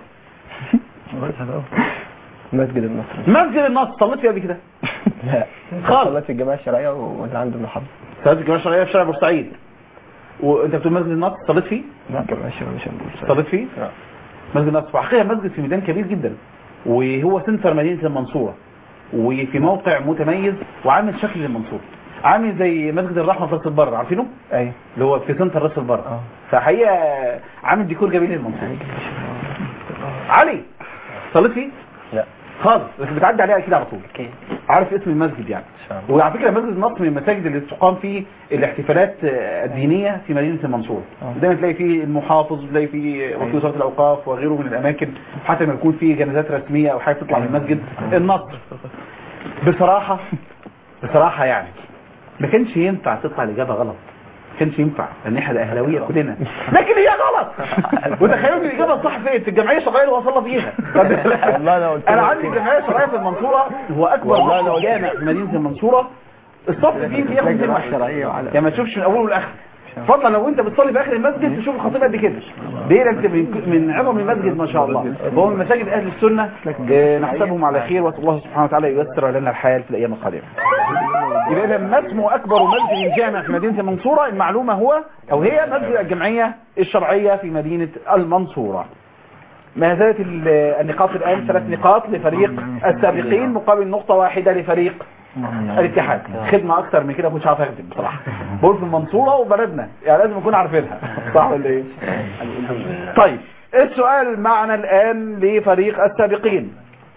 مسجد النصر مسجد النصر صليت فيه قبل كده لا خالص. صليت في الجماعة الشرعية واللي عند المحافظة صليت الجماعة الشرعية في شارع بورسعيد وانت بتقول مسجد النصر صليت فيه لا الجماعة الشرعية مش عند صليت فيه لا. مسجد النصر وحقيقة مسجد في ميدان كبير جدا وهو سنتر مدينة المنصورة وفي موقع متميز وعامل شكل للمنصورة عامل زي مسجد الرحمة في راس البر عارفينه ايوه اللي هو في سنتر راس البر اه. فحقيقة عامل ديكور جميل للمنصورة علي صليت فيه لا خالص بس بتعدي عليها كده على طول اكيد عارف اسم المسجد يعني ان شاء الله وعلى فكره مسجد النصر من المساجد اللي تقام فيه الاحتفالات آه، الدينيه في مدينه المنصوره دايما تلاقي فيه المحافظ تلاقي فيه وكيل وزاره الاوقاف وغيره من الاماكن حتى لما يكون فيه جنازات رسميه او حاجه تطلع من المسجد النصر بصراحه بصراحه يعني ما كانش ينفع تطلع الاجابه غلط ما كانش ينفع لان احنا اهلاويه كلنا لكن هي غلط وتخيلوا ان الاجابه الصح فين في الجمعيه الشرعيه اللي وصلنا فيها والله أنا قلت انا لك عندي كده. الجمعيه الشرعيه في المنصوره هو اكبر والله أنا مصنع قلت جامع في مدينه المنصوره الصف فيه بياخد 200 واحد شرعية وعلى- يعني ما تشوفش من اوله لاخره فضلا لو انت بتصلي في اخر المسجد تشوف الخطيب قد كده ليه لأن انت من من عظم المسجد ما شاء الله هو من مساجد اهل السنه آه، نحسبهم على خير واسال الله سبحانه وتعالى ييسر لنا الحال في الايام القادمه يبقى اذا ما اسمه اكبر مسجد جامع في مدينه المنصوره المعلومه هو او هي مسجد الجمعيه الشرعيه في مدينه المنصوره ما زالت ال- النقاط الآن ثلاث نقاط لفريق السابقين مقابل نقطة واحدة لفريق الاتحاد خدمة أكتر من كده كنتش عارف أخدم بصراحة بقول في المنصورة وبلدنا يعني لازم نكون عارفينها صح ولا إيه؟ طيب السؤال معنا الآن لفريق السابقين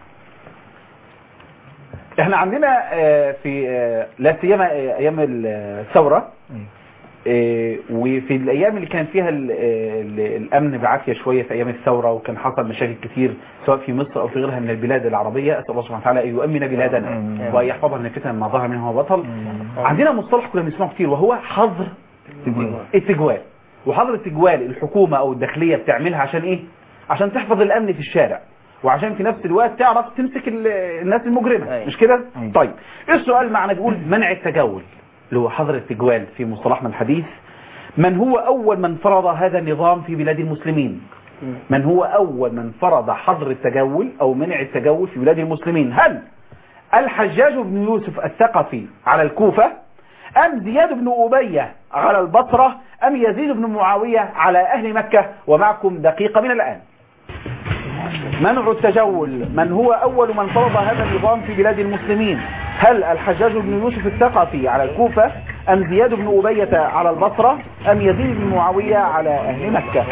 احنا عندنا آه، في آه، لا سيما آه، ايام الثوره آه، وفي الايام اللي كان فيها ال- ال- الامن بعافيه شويه في ايام الثوره وكان حصل مشاكل كتير سواء في مصر او في غيرها من البلاد العربيه اسال الله سبحانه وتعالى ان يؤمن بلادنا وان يحفظها من الفتن ما ظهر منها وبطل عندنا مصطلح كنا بنسمعه كتير وهو حظر التجوال وحظر التجوال الحكومه او الداخليه بتعملها عشان ايه عشان تحفظ الامن في الشارع وعشان في نفس الوقت تعرف تمسك ال- الناس المجرمه أيوة. مش كده أيوة. طيب السؤال معنا بيقول منع التجول اللي هو حظر التجوال في مصطلحنا الحديث من هو اول من فرض هذا النظام في بلاد المسلمين من هو اول من فرض حظر التجول او منع التجول في بلاد المسلمين هل الحجاج بن يوسف الثقفي على الكوفة أم زياد بن أبية على البصرة أم يزيد بن معاوية على أهل مكة ومعكم دقيقة من الآن منع التجول من هو أول من فرض هذا النظام في بلاد المسلمين هل الحجاج بن يوسف الثقفي على الكوفة أم زياد بن أبية على البصرة أم يزيد بن معاوية على أهل مكة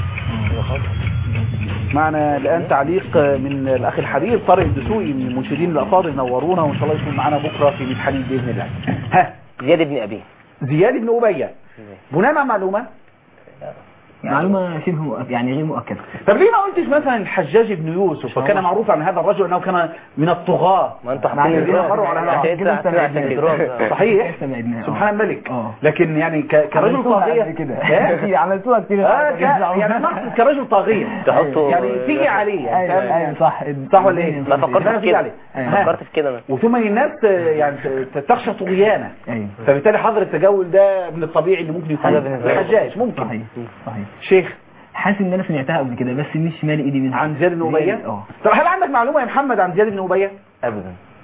معنا الآن تعليق من الأخ الحبيب طارق الدسوقي من المنشدين الأفاضل نورونا وإن شاء الله يكون معنا بكرة في ميت حليب بإذن الله ها زياد بن ابي زياد بن أبية بناء على معلومة معلومة شبه مؤكد يعني غير مؤكدة طب ليه ما قلتش مثلا الحجاج بن يوسف وكان معروف عن هذا الرجل أنه كان من الطغاة ما انتوا مع حاطين الذين مروا على هذا عشان كده يطلع استبعدنا عشان كده. يضرب. صحيح لسه بعدناها. سبحان الملك اه. لكن يعني ك- كرجل عملتوها طاغية قبل كده إيه؟ عملتوها كتير آه ك- يعني أنا أقصد كرجل طاغية تحطوا يعني تيجي عليه يعني ايوه فاهم؟ ايوه صح صح ولا ايه؟ لا فكرت أنا في تيجي كده عليه ها. فكرت في كده انا وثم الناس آه، يعني ت- تخشى طغيانه ايوه فبالتالي حظر التجول ده من الطبيعي اللي ممكن يكون حاجة بالنسبة لي. الحجاج ممكن صحيح صحيح شيخ حاسس ان انا سمعتها قبل كده بس مش مالي ايدي منها عن زياد بن أبية اه طب هل عندك معلومة يا محمد عن زياد بن أبية ابدا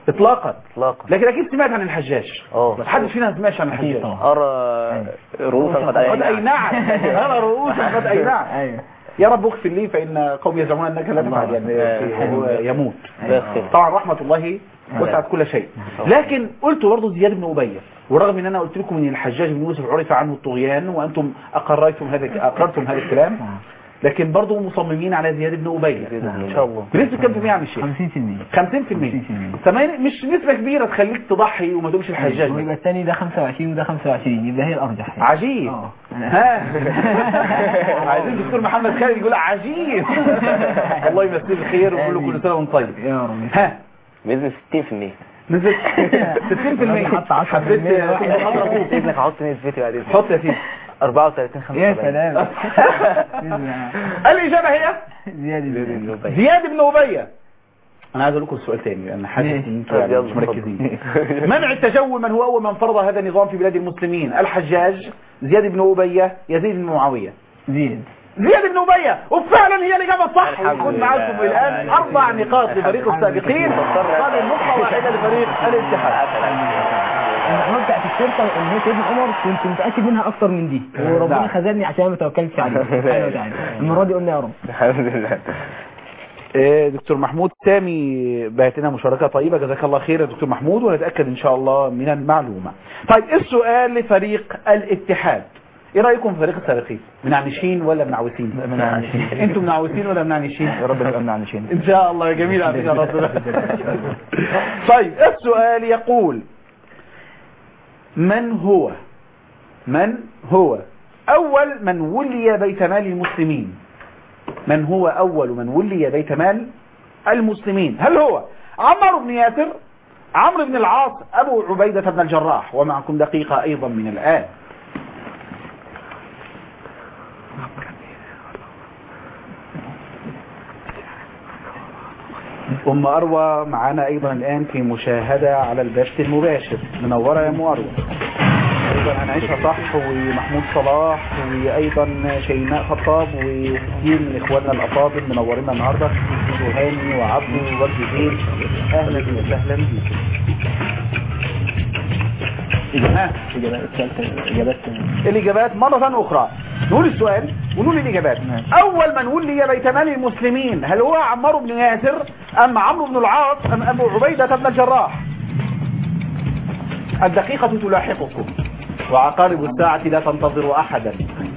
اطلاقا اطلاقا لكن اكيد سمعت عن الحجاج اه بس حدش فينا ما سمعش عن أكيد الحجاج طبعا. ارى رؤوسا قد قد اينعت ارى رؤوسا قد اينعت ايوه يا رب اغفر لي فان قوم يزعمون انك لا الله. تفعل يعني آه. هو يموت بس طبعا رحمه الله وسعت كل شيء لكن قلت برضه زياد بن ابي ورغم ان انا قلت لكم ان الحجاج بن يوسف عرف عنه الطغيان وانتم اقررتم هذا اقررتم هذا الكلام لكن برضه مصممين على زياد بن ابي ان شاء الله بنسبه كام في المية يا عم الشيخ 50% 50% تمام مش نسبه كبيره تخليك تضحي وما تقولش الحجاج ويبقى بس. الثاني ده 25 وده 25 يبقى هي الارجح يعني. عجيب اه ها عايزين دكتور محمد خالد يقول عجيب الله يمسيه بالخير ويقول له كل سنه وانت طيب يا رب ها باذن 60% نزلت 60% حط 10% حبيت واحد. تاخد باذنك هحط نسبتي بعد اذنك حط يا سيدي 34 يا 75 سلام الإجابة هي زيادة زياد بن أبي أنا عايز أقول لكم سؤال تاني لأن حاسس إيه؟ إن أنتوا يعني يلا، مش اتفضل. مركزين منع التجول من هو أول من فرض هذا النظام في بلاد المسلمين الحجاج زياد بن أبي يزيد بن معاوية زياد زياد بن أبي وفعلا هي الإجابة الصح الحمد ويكون لله. معاكم الآن أربع نقاط لفريق السابقين قال النقطة واحدة لفريق الاتحاد انا قلت في الشرطه ان هي سيدنا عمر كنت متاكد منها اكتر من دي وربنا نعم. خذلني عشان ما توكلتش عليه سبحانه وتعالى المره دي قلنا يا رب الحمد لله إيه، دكتور محمود سامي بعت لنا مشاركة طيبة جزاك الله خير يا دكتور محمود ونتأكد إن شاء الله من المعلومة طيب السؤال لفريق الاتحاد ايه رأيكم في فريق السابقين منعنشين ولا منعوسين منعنشين. انتم منعوسين ولا منعنشين يا رب نبقى منعنشين ان شاء الله جميل عليك يا رب طيب السؤال يقول من هو من هو اول من ولي بيت مال المسلمين من هو اول من ولي بيت مال المسلمين هل هو عمرو بن ياسر عمرو بن العاص ابو عبيدة بن الجراح ومعكم دقيقة ايضا من الان ام اروى معانا ايضا الان في مشاهدة على البث المباشر منورة يا ام اروى ايضا هنعيشها صح ومحمود صلاح وايضا شيماء خطاب وكثير من اخواننا الافاضل منورينا النهارده وهاني وعبده وجدين اهلا وسهلا بكم ها اجابات الثالثه اجابات الإجابات مرة أخرى نقول السؤال ونقول الإجابات أول من ولي بيت مال المسلمين هل هو عمار بن ياسر أم عمرو بن العاص أم أبو عبيدة بن الجراح الدقيقة تلاحقكم وعقارب الساعة لا تنتظر أحدا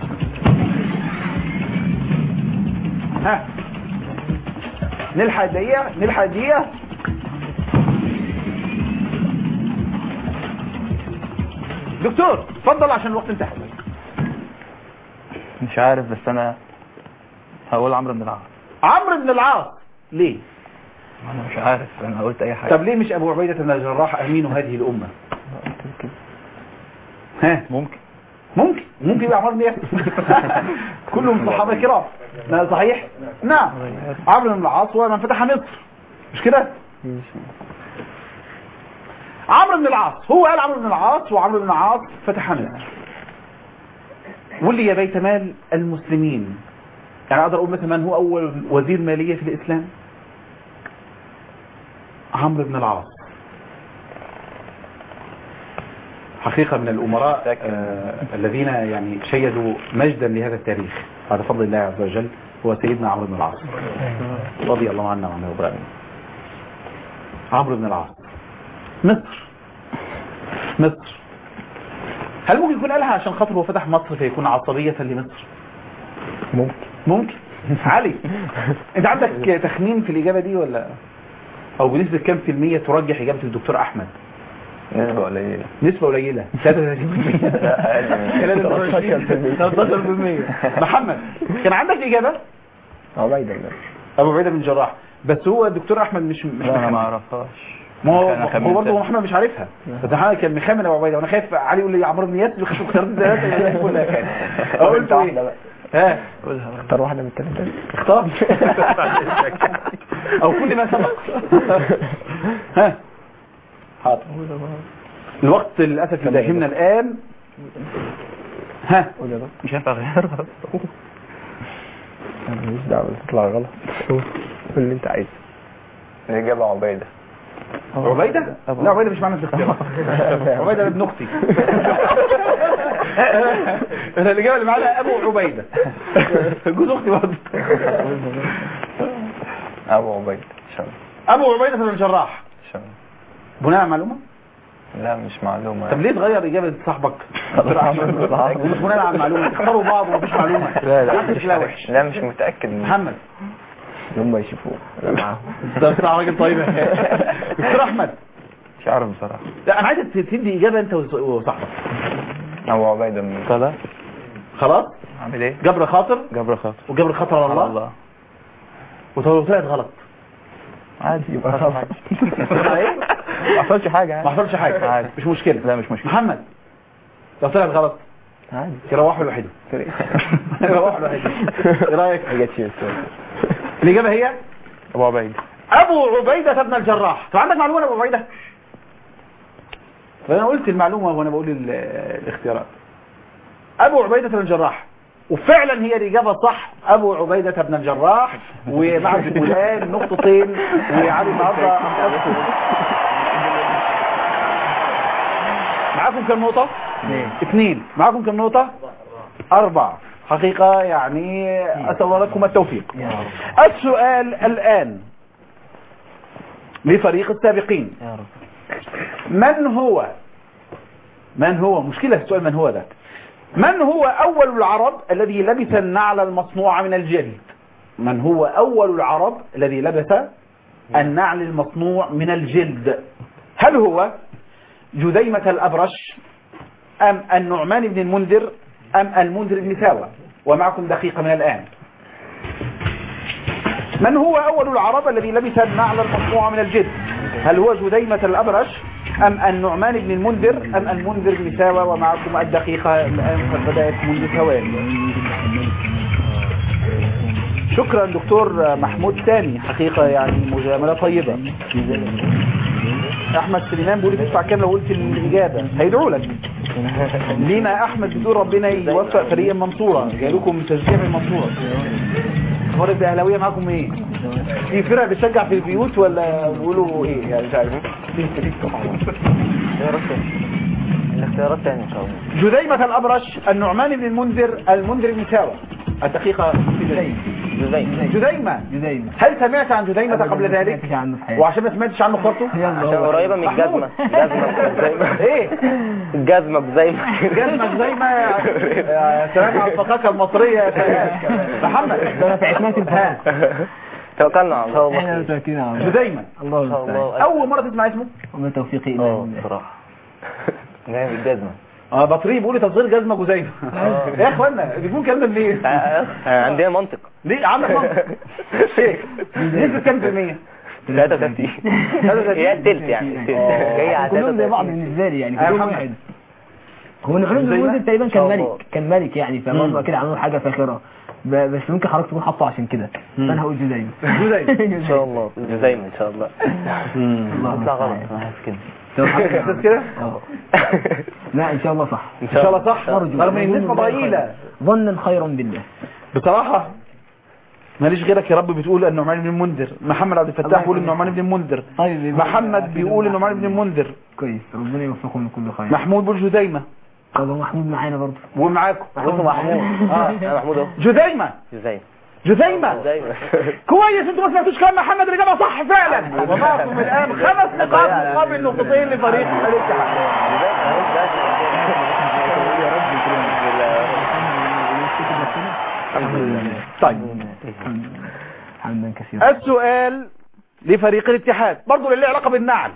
ها نلحق الدقيقة نلحق الدقيقة دكتور اتفضل عشان الوقت انتهى مش عارف بس انا هقول عمرو بن العاص عمرو بن العاص ليه انا مش عارف انا قلت اي حاجه طب ليه مش ابو عبيدة بن الجراح امين هذه الامة ها ممكن ممكن ممكن يبقى عمرو بن ياسر كلهم صحابة كرام ما صحيح نعم عمرو بن العاص هو من فتح مصر مش كده عمرو بن العاص هو قال عمرو بن العاص وعمرو بن العاص فتح مصر ولي بيت مال المسلمين يعني اقدر اقول مثلا من هو اول وزير مالية في الاسلام عمرو بن العاص حقيقة من الأمراء آه الذين يعني شيدوا مجدا لهذا التاريخ بعد فضل الله عز وجل هو سيدنا عمرو بن العاص رضي الله عنا وعنه وبركاته عمرو بن العاص مصر مصر هل ممكن يكون قالها عشان خاطر هو فتح مصر فيكون عصبية لمصر ممكن ممكن علي انت عندك تخمين في الإجابة دي ولا او بنسبة كام في المية ترجح إجابة الدكتور أحمد نسبة قليلة نسبة قليلة 33% 13% محمد كان عندك إجابة عبيدة الله أبو عبيدة بن جراح بس هو الدكتور أحمد مش مش لا انا مخمن. ما اعرفهاش ما هو أنا هو خمنتها. برضه هو محمد مش عارفها بس محمد كان مخمن ابو عبيده وانا خايف علي يقول لي عمرو بن ياسر خشوا اخترت ثلاثه كلها كان قلت واحدة ايه بقى. ها قولها اختار واحدة من الثلاثة اختار او كل ما سبق ها حاضر الوقت للاسف يداهمنا الان ها قول يا رب مش هينفع اغيرها انا ماليش دعوة تطلع غلط قول اللي انت عايزه الإجابة عبيدة عبيدة؟ لا عبيدة مش معنا في الاختيارات عبيدة ابن اختي انا الاجابه اللي معانا ابو عبيدة جوز اختي برضه ابو عبيد ان شاء الله ابو عبيدة بن الجراح ان شاء الله بناء على معلومة لا مش معلومه طب ليه تغير اجابة صاحبك مش بناء على معلومة تختاروا بعض ومفيش معلومة لا لا محدش لا وحش لا مش متاكد من محمد هم يشوفوه انا معاهم ده بتاع راجل طيب دكتور احمد مش عارف بصراحه لا انا عايزك تدي اجابه انت وص- وصاحبك ابو عبيده من طلع خلاص عامل ايه جبر خاطر جبر خاطر وجبر خاطر على الله, الله وطلعت طلعت غلط عادي يبقى حصل حاجه طلع ايه ما حصلش حاجه ما عادي حصلش حاجه عادي. مش مشكله لا مش مشكله محمد لو طلعت غلط عادي يروحوا لوحده يروحوا لوحده ايه رايك ما جاتش السؤال الاجابه هي ابو عبيد ابو عبيده بن الجراح طب عندك معلومه عن ابو عبيده فانا قلت المعلومه وانا بقول ال- الاختيارات ابو عبيده بن الجراح وفعلا هي الاجابه صح ابو عبيده بن الجراح ومع فلان نقطتين وعلي النهارده انقذكم معاكم كم نقطه اثنين معاكم كم نقطه اربعه حقيقه يعني اسال الله لكم التوفيق السؤال الان لفريق السابقين يا رب من هو من هو مشكلة السؤال من هو ده من هو أول العرب الذي لبس النعل المصنوع من الجلد من هو أول العرب الذي لبس النعل المصنوع من الجلد هل هو جذيمة الأبرش أم النعمان بن المنذر أم المنذر بن ساوى ومعكم دقيقة من الآن من هو أول العرب الذي لبس النعل المصنوع من الجلد هل هو جذيمة الأبرش أم النعمان بن المنذر أم المنذر بن ساوى ومعكم الدقيقة الآن قد بدأت منذ ثواني شكرا دكتور محمود ثاني حقيقة يعني مجاملة طيبة أحمد سليمان بيقول لي تدفع كام لو قلت الإجابة هيدعوا لك لينا أحمد بتقول ربنا يوفق فريق المنصورة جاي لكم تشجيع من المنصورة اخبار الاهلاويه معاكم ايه في فرق بتشجع في البيوت ولا بيقولوا ايه يعني مش عارف الاختيارات تاني ان شاء الله جذيمة الأبرش النعمان بن المنذر المنذر بن ساوى الدقيقة جذيمة جزايم هل سمعت عن جذيمة قبل ذلك مش عنه في حياتي وعشان ما سمعتش عنه اخترته عشان قريبه من الجزمه جزمه بزيمه ايه الجزمه بزيمه جزمة جذيمة يا سلام على الفقاكة المصرية يا سلام محمد ده في عتمات الفهم توكلنا على الله احنا متوكلين على الله جذيمة الله ان شاء المستعان الله أول مرة تسمع اسمه ومن توفيقي الا اه بالله بصراحه جاي بالجزمه اه بطريق بيقول لي تصغير جزمة جذيمة يا اخوانا بيكون كلام منين عندنا منطق ليه عندك منطق شيخ نسبة كام في المية 33 هي التلت يعني التلت. جاي على كلهم زي بعض 33 بالنسبه لي يعني يا كلهم محمد. واحد هو نعمان بن زي ما- المنذر تقريبا إن كان شاء الله. ملك كان ملك يعني فبرضه كده عملوا حاجه فاخره ب- بس ممكن حضرتك تكون حاطه عشان كده فانا هقول جزايم جذيمة ان شاء الله زي ما ان شاء الله الله يطلع غلط المستعان. انا حاسس كده طب الحمد لله. احساس كده اه. لا ان شاء الله صح ان شاء الله صح نرجو. رغم ان النسبة ضئيلة ظنا خيرا بالله بصراحة ماليش غيرك يا رب بتقول النعمان بن المنذر محمد عبد الفتاح بيقول النعمان بن المنذر طيب يبقى- محمد بيقول النعمان بن المنذر كويس ربنا يوفقكم لكل خير محمود بيقول جذيمة طب هو محمود معانا برضه ومعاكم اسمه محمود اه انا محمود اهو جذيمة زي جذيمة زي ما كويس انتوا ما سمعتوش كلام محمد الإجابة صح فعلا ومعكم الآن خمس نقاط مقابل نقطتين لفريق الاتحاد الحمد لله طيب حمدا كثيرا السؤال لفريق الاتحاد برضه اللي له علاقة بالنعل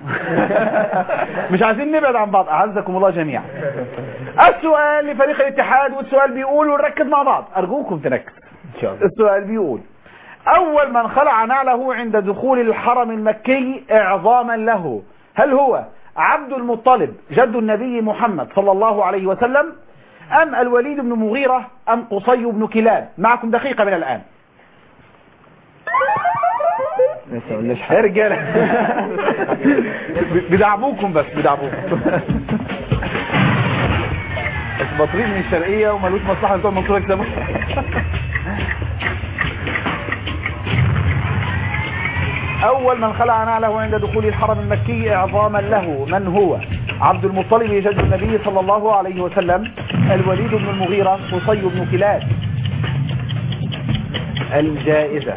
مش عايزين نبعد عن بعض أعزكم الله جميعا السؤال لفريق الاتحاد والسؤال بيقول ونركز مع بعض أرجوكم تركز ان شاء الله السؤال بيقول أول من خلع نعله عند دخول الحرم المكي إعظاما له هل هو عبد المطلب جد النبي محمد صلى الله عليه وسلم أم الوليد بن مغيرة أم قصي بن كلاب معكم دقيقة من الآن لسه ما قلناش يا حاجه رجالة بدعموكم بس بدعموكم بس بطريق من الشرقية ومالوش مصلحة بتوع المنصورة يكسبوا أول من خلع نعله عند دخول الحرم المكي إعظاما له من هو عبد المطلب جد النبي صلى الله عليه وسلم الوليد بن المغيرة قصي بن كلاب الجائزة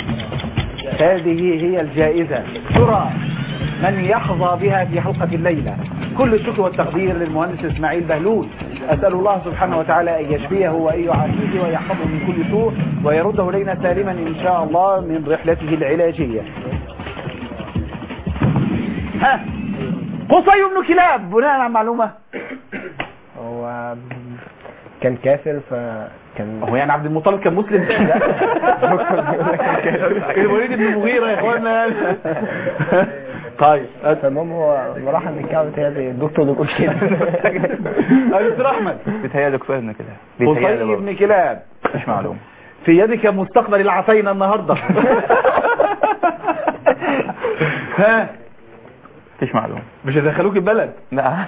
هذه هي الجائزة ترى من يحظى بها في حلقة الليلة كل الشكر والتقدير للمهندس إسماعيل بهلول أسأل الله سبحانه وتعالى أن يشفيه وأن يعافيه ويحفظه من كل سوء ويرده إلينا سالما إن شاء الله من رحلته العلاجية ها قصي بن كلاب بناء على معلومة هو كان كافر فكان هو يعني عبد المطلب كان مسلم لا الوليد بن المغيرة يا اخوانا طيب فالمهم هو راح من الكعبة هذه الدكتور اللي بيقول كده دكتور احمد بيتهيألي كفاية ابن كده قصي بيتهيألي برضه. بن كلاب مش معلوم في يدك مستقبل العفينة النهاردة ها مفيش معلوم مش هيدخلوك البلد لا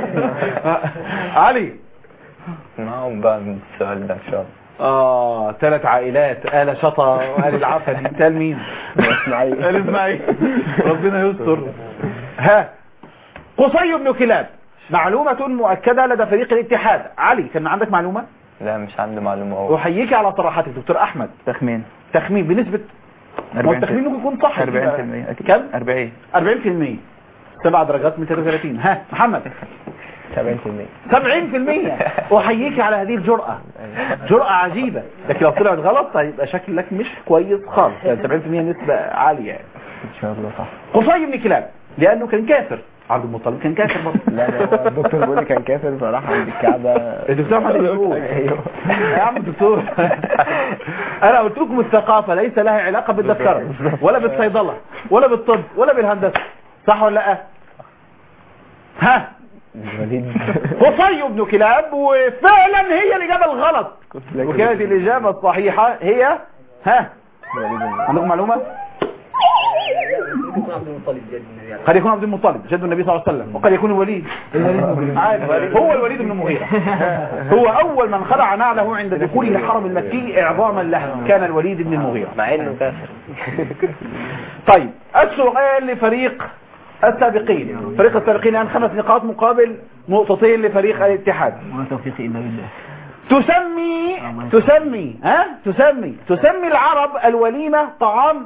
علي معاهم بقى من السؤال ده ان شاء الله اه ثلاث عائلات آل شطا وآل العفن تال مين اسماعيل آل اسماعيل ربنا يستر ها قصي بن كلاب معلومة مؤكدة لدى فريق الاتحاد علي كان عندك معلومة لا مش عندي معلومة أوي أحييك على صراحتك دكتور أحمد تخمين تخمين بنسبة ما هو التخمين ممكن يكون صح 40% أكيد. كم 40 40% سبع درجات من 33 ها محمد 70% 70% أحييك على هذه الجرأة جرأة عجيبة لكن لو طلعت غلط هيبقى شكلك مش كويس خالص يعني 70% نسبة عالية يعني. ان شاء الله صح قصي بن كلاب لأنه كان كافر عبد المطلب كان كافر برضه لا ده هو الدكتور بيقول لي كان كافر فراح عند الكعبة الدكتور احمد بيقول ايوه يا عم دكتور انا قلت لكم الثقافة ليس لها علاقة بالدكتورة ولا بالصيدلة ولا بالطب ولا بالهندسة صح ولا لا ها الوليد قصي بن كلاب وفعلا هي الإجابة الغلط وكانت الإجابة الصحيحة هي ها عندكم معلومة قد يكون عبد المطلب جد النبي صلى الله عليه وسلم وقد يكون الوليد عادي. هو الوليد بن المغيرة هو أول من خلع نعله عند دخول الحرم المكي إعظاما له كان الوليد بن المغيرة مع انه كافر طيب السؤال لفريق السابقين فريق السابقين الآن خمس نقاط مقابل نقطتين لفريق الاتحاد وما توفيقي الا بالله تسمي تسمي ها تسمي تسمي العرب الوليمة طعام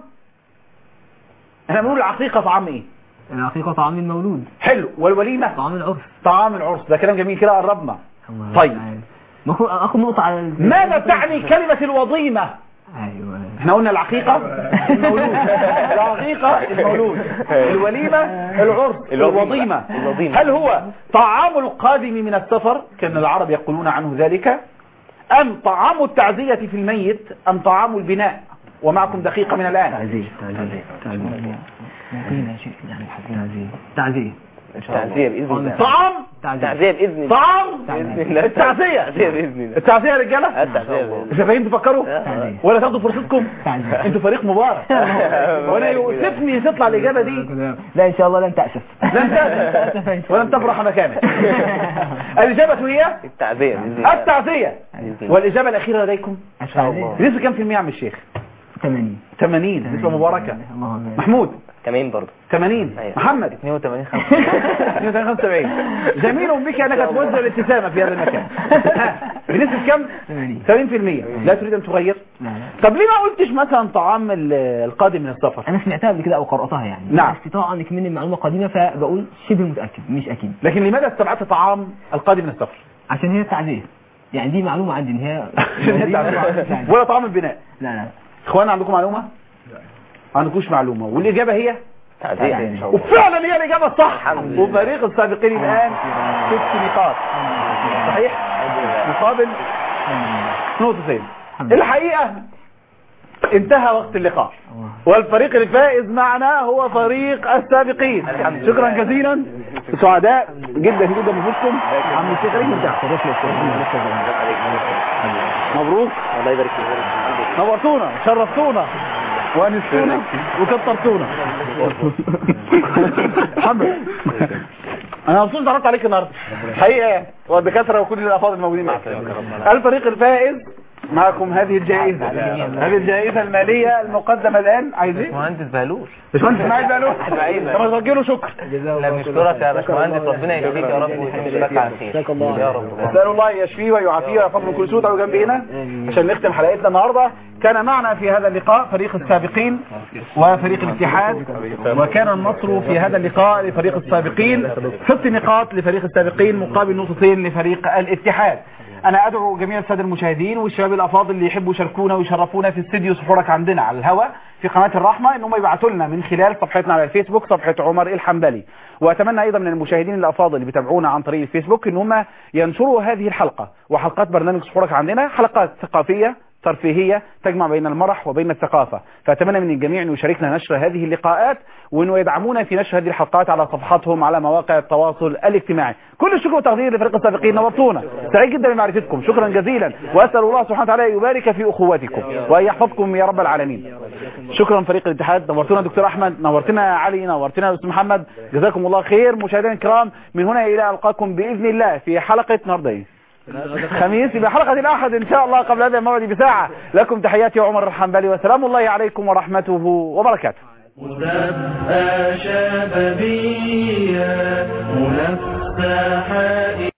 احنا بنقول العقيقة طعام ايه العقيقة طعام المولود حلو والوليمة طعام العرس طعام العرس ده كلام جميل كده قربنا الله طيب. المستعان. ممكن اخد نقطة على ال- ماذا تعني كلمة الوضيمة ايوه احنا قلنا العقيقة المولود العقيقة المولود الوليمة العرس الوضيمة الوضيمة. هل هو طعام القادم من السفر كان العرب يقولون عنه ذلك أم طعام التعزية في الميت أم طعام البناء ومعكم دقيقة من الآن تعزية تعزية تعزية ممكن يا شيخ يعني تعزية تعزية تعزية بإذن الله طعام تعزية بإذن الله طعام بإذن الله التعزية تعزية بإذن الله التعزية يا رجالة التعزية بإذن الله مش فاهمين تفكروا تعزية. ولا تاخدوا فرصتكم تعزية. انتوا فريق مبارك وانا يؤسفني تطلع الإجابة دي لا ان شاء الله لن تأسف لن تأسف ولن تبرح مكانك الإجابة هي التعزية بإذن الله التعزية والإجابة الأخيرة لديكم ان شاء الله نسبة كم في المية يا عم الشيخ 80 80 نسبة مباركة اللهم محمود كمان برضه 80 أيوة. محمد 82 5 75 جميل بك انك توزع الابتسامه في هذا المكان ها، بنسبه كم 70% لا تريد ان تغير لا لا طب ليه ما قلتش مثلا طعام ال- القادم من السفر انا سمعتها قبل كده او قرأتها يعني نعم. استطاعة انك مني المعلومة قديمة فبقول شبه متأكد مش اكيد لكن لماذا استبعدت طعام القادم من السفر عشان هي التعزية يعني دي معلومة عندي ان هي عشان هي تعزية. ولا طعام البناء لا لا اخوانا عندكم معلومه ما عندكوش معلومه والاجابه هي تعزية إن شاء الله وفعلا هي الاجابه الصح الحمد لله. وفريق السابقين الان ست نقاط صحيح مقابل نقطتين الحمد لله. الحقيقه انتهى وقت اللقاء والفريق الفائز معنا هو فريق السابقين شكرا جزيلا سعداء جدا جدا بفوزكم عم الشيخ عليك مرتاح مبروك الله يبارك فيك نورتونا شرفتونا وانستونا وكترتونا محمد انا مبسوط ضغطت عليك النهارده حقيقه والدكاتره وكل الافاضل الموجودين معك الفريق الفائز معكم هذه الجائزة هذه الجائزة المالية المقدمة الآن عايز ايه؟ مهندس بهلول باشمهندس اسماعيل بقى لعيبة. طب اتوجه له شكر لا بنشكرك يا باشمهندس ربنا يهديك يا رب ويتم لك على خير جزاك الله يا رب نسأل الله يشفيه ويعافيه ويحفظه من كل سوء تعالوا جنبي هنا عشان نختم حلقتنا النهارده كان معنا في هذا اللقاء فريق السابقين وفريق الاتحاد وكان النصر في هذا اللقاء لفريق السابقين ست نقاط لفريق السابقين مقابل نقطتين لفريق الاتحاد انا ادعو جميع الساده المشاهدين والشباب الافاضل اللي يحبوا يشاركونا ويشرفونا في استديو سحورك عندنا على الهواء في قناه الرحمه ان هم يبعتوا لنا من خلال صفحتنا على الفيسبوك صفحه عمر الحنبلي واتمنى ايضا من المشاهدين الافاضل اللي بيتابعونا عن طريق الفيسبوك ان هم ينشروا هذه الحلقه وحلقات برنامج سحورك عندنا حلقات ثقافيه ترفيهية تجمع بين المرح وبين الثقافة فأتمنى من الجميع أن يشاركنا نشر هذه اللقاءات وأنه يدعمونا في نشر هذه الحلقات على صفحاتهم على مواقع التواصل الاجتماعي كل الشكر والتقدير لفريق السابقين نورتونا سعيد جدا بمعرفتكم شكرا جزيلا وأسأل الله سبحانه وتعالى أن يبارك في أخواتكم وأن يحفظكم يا رب العالمين شكرا فريق الاتحاد نورتونا دكتور أحمد نورتنا علي نورتنا أستاذ محمد جزاكم الله خير مشاهدينا الكرام من هنا إلى ألقاكم بإذن الله في حلقة النهارده خميس يبقى حلقة الأحد إن شاء الله قبل هذا الموعد بساعة لكم تحياتي عمر الحنبلي وسلام الله عليكم ورحمته وبركاته مسابقة شبابية منافسة حقيقية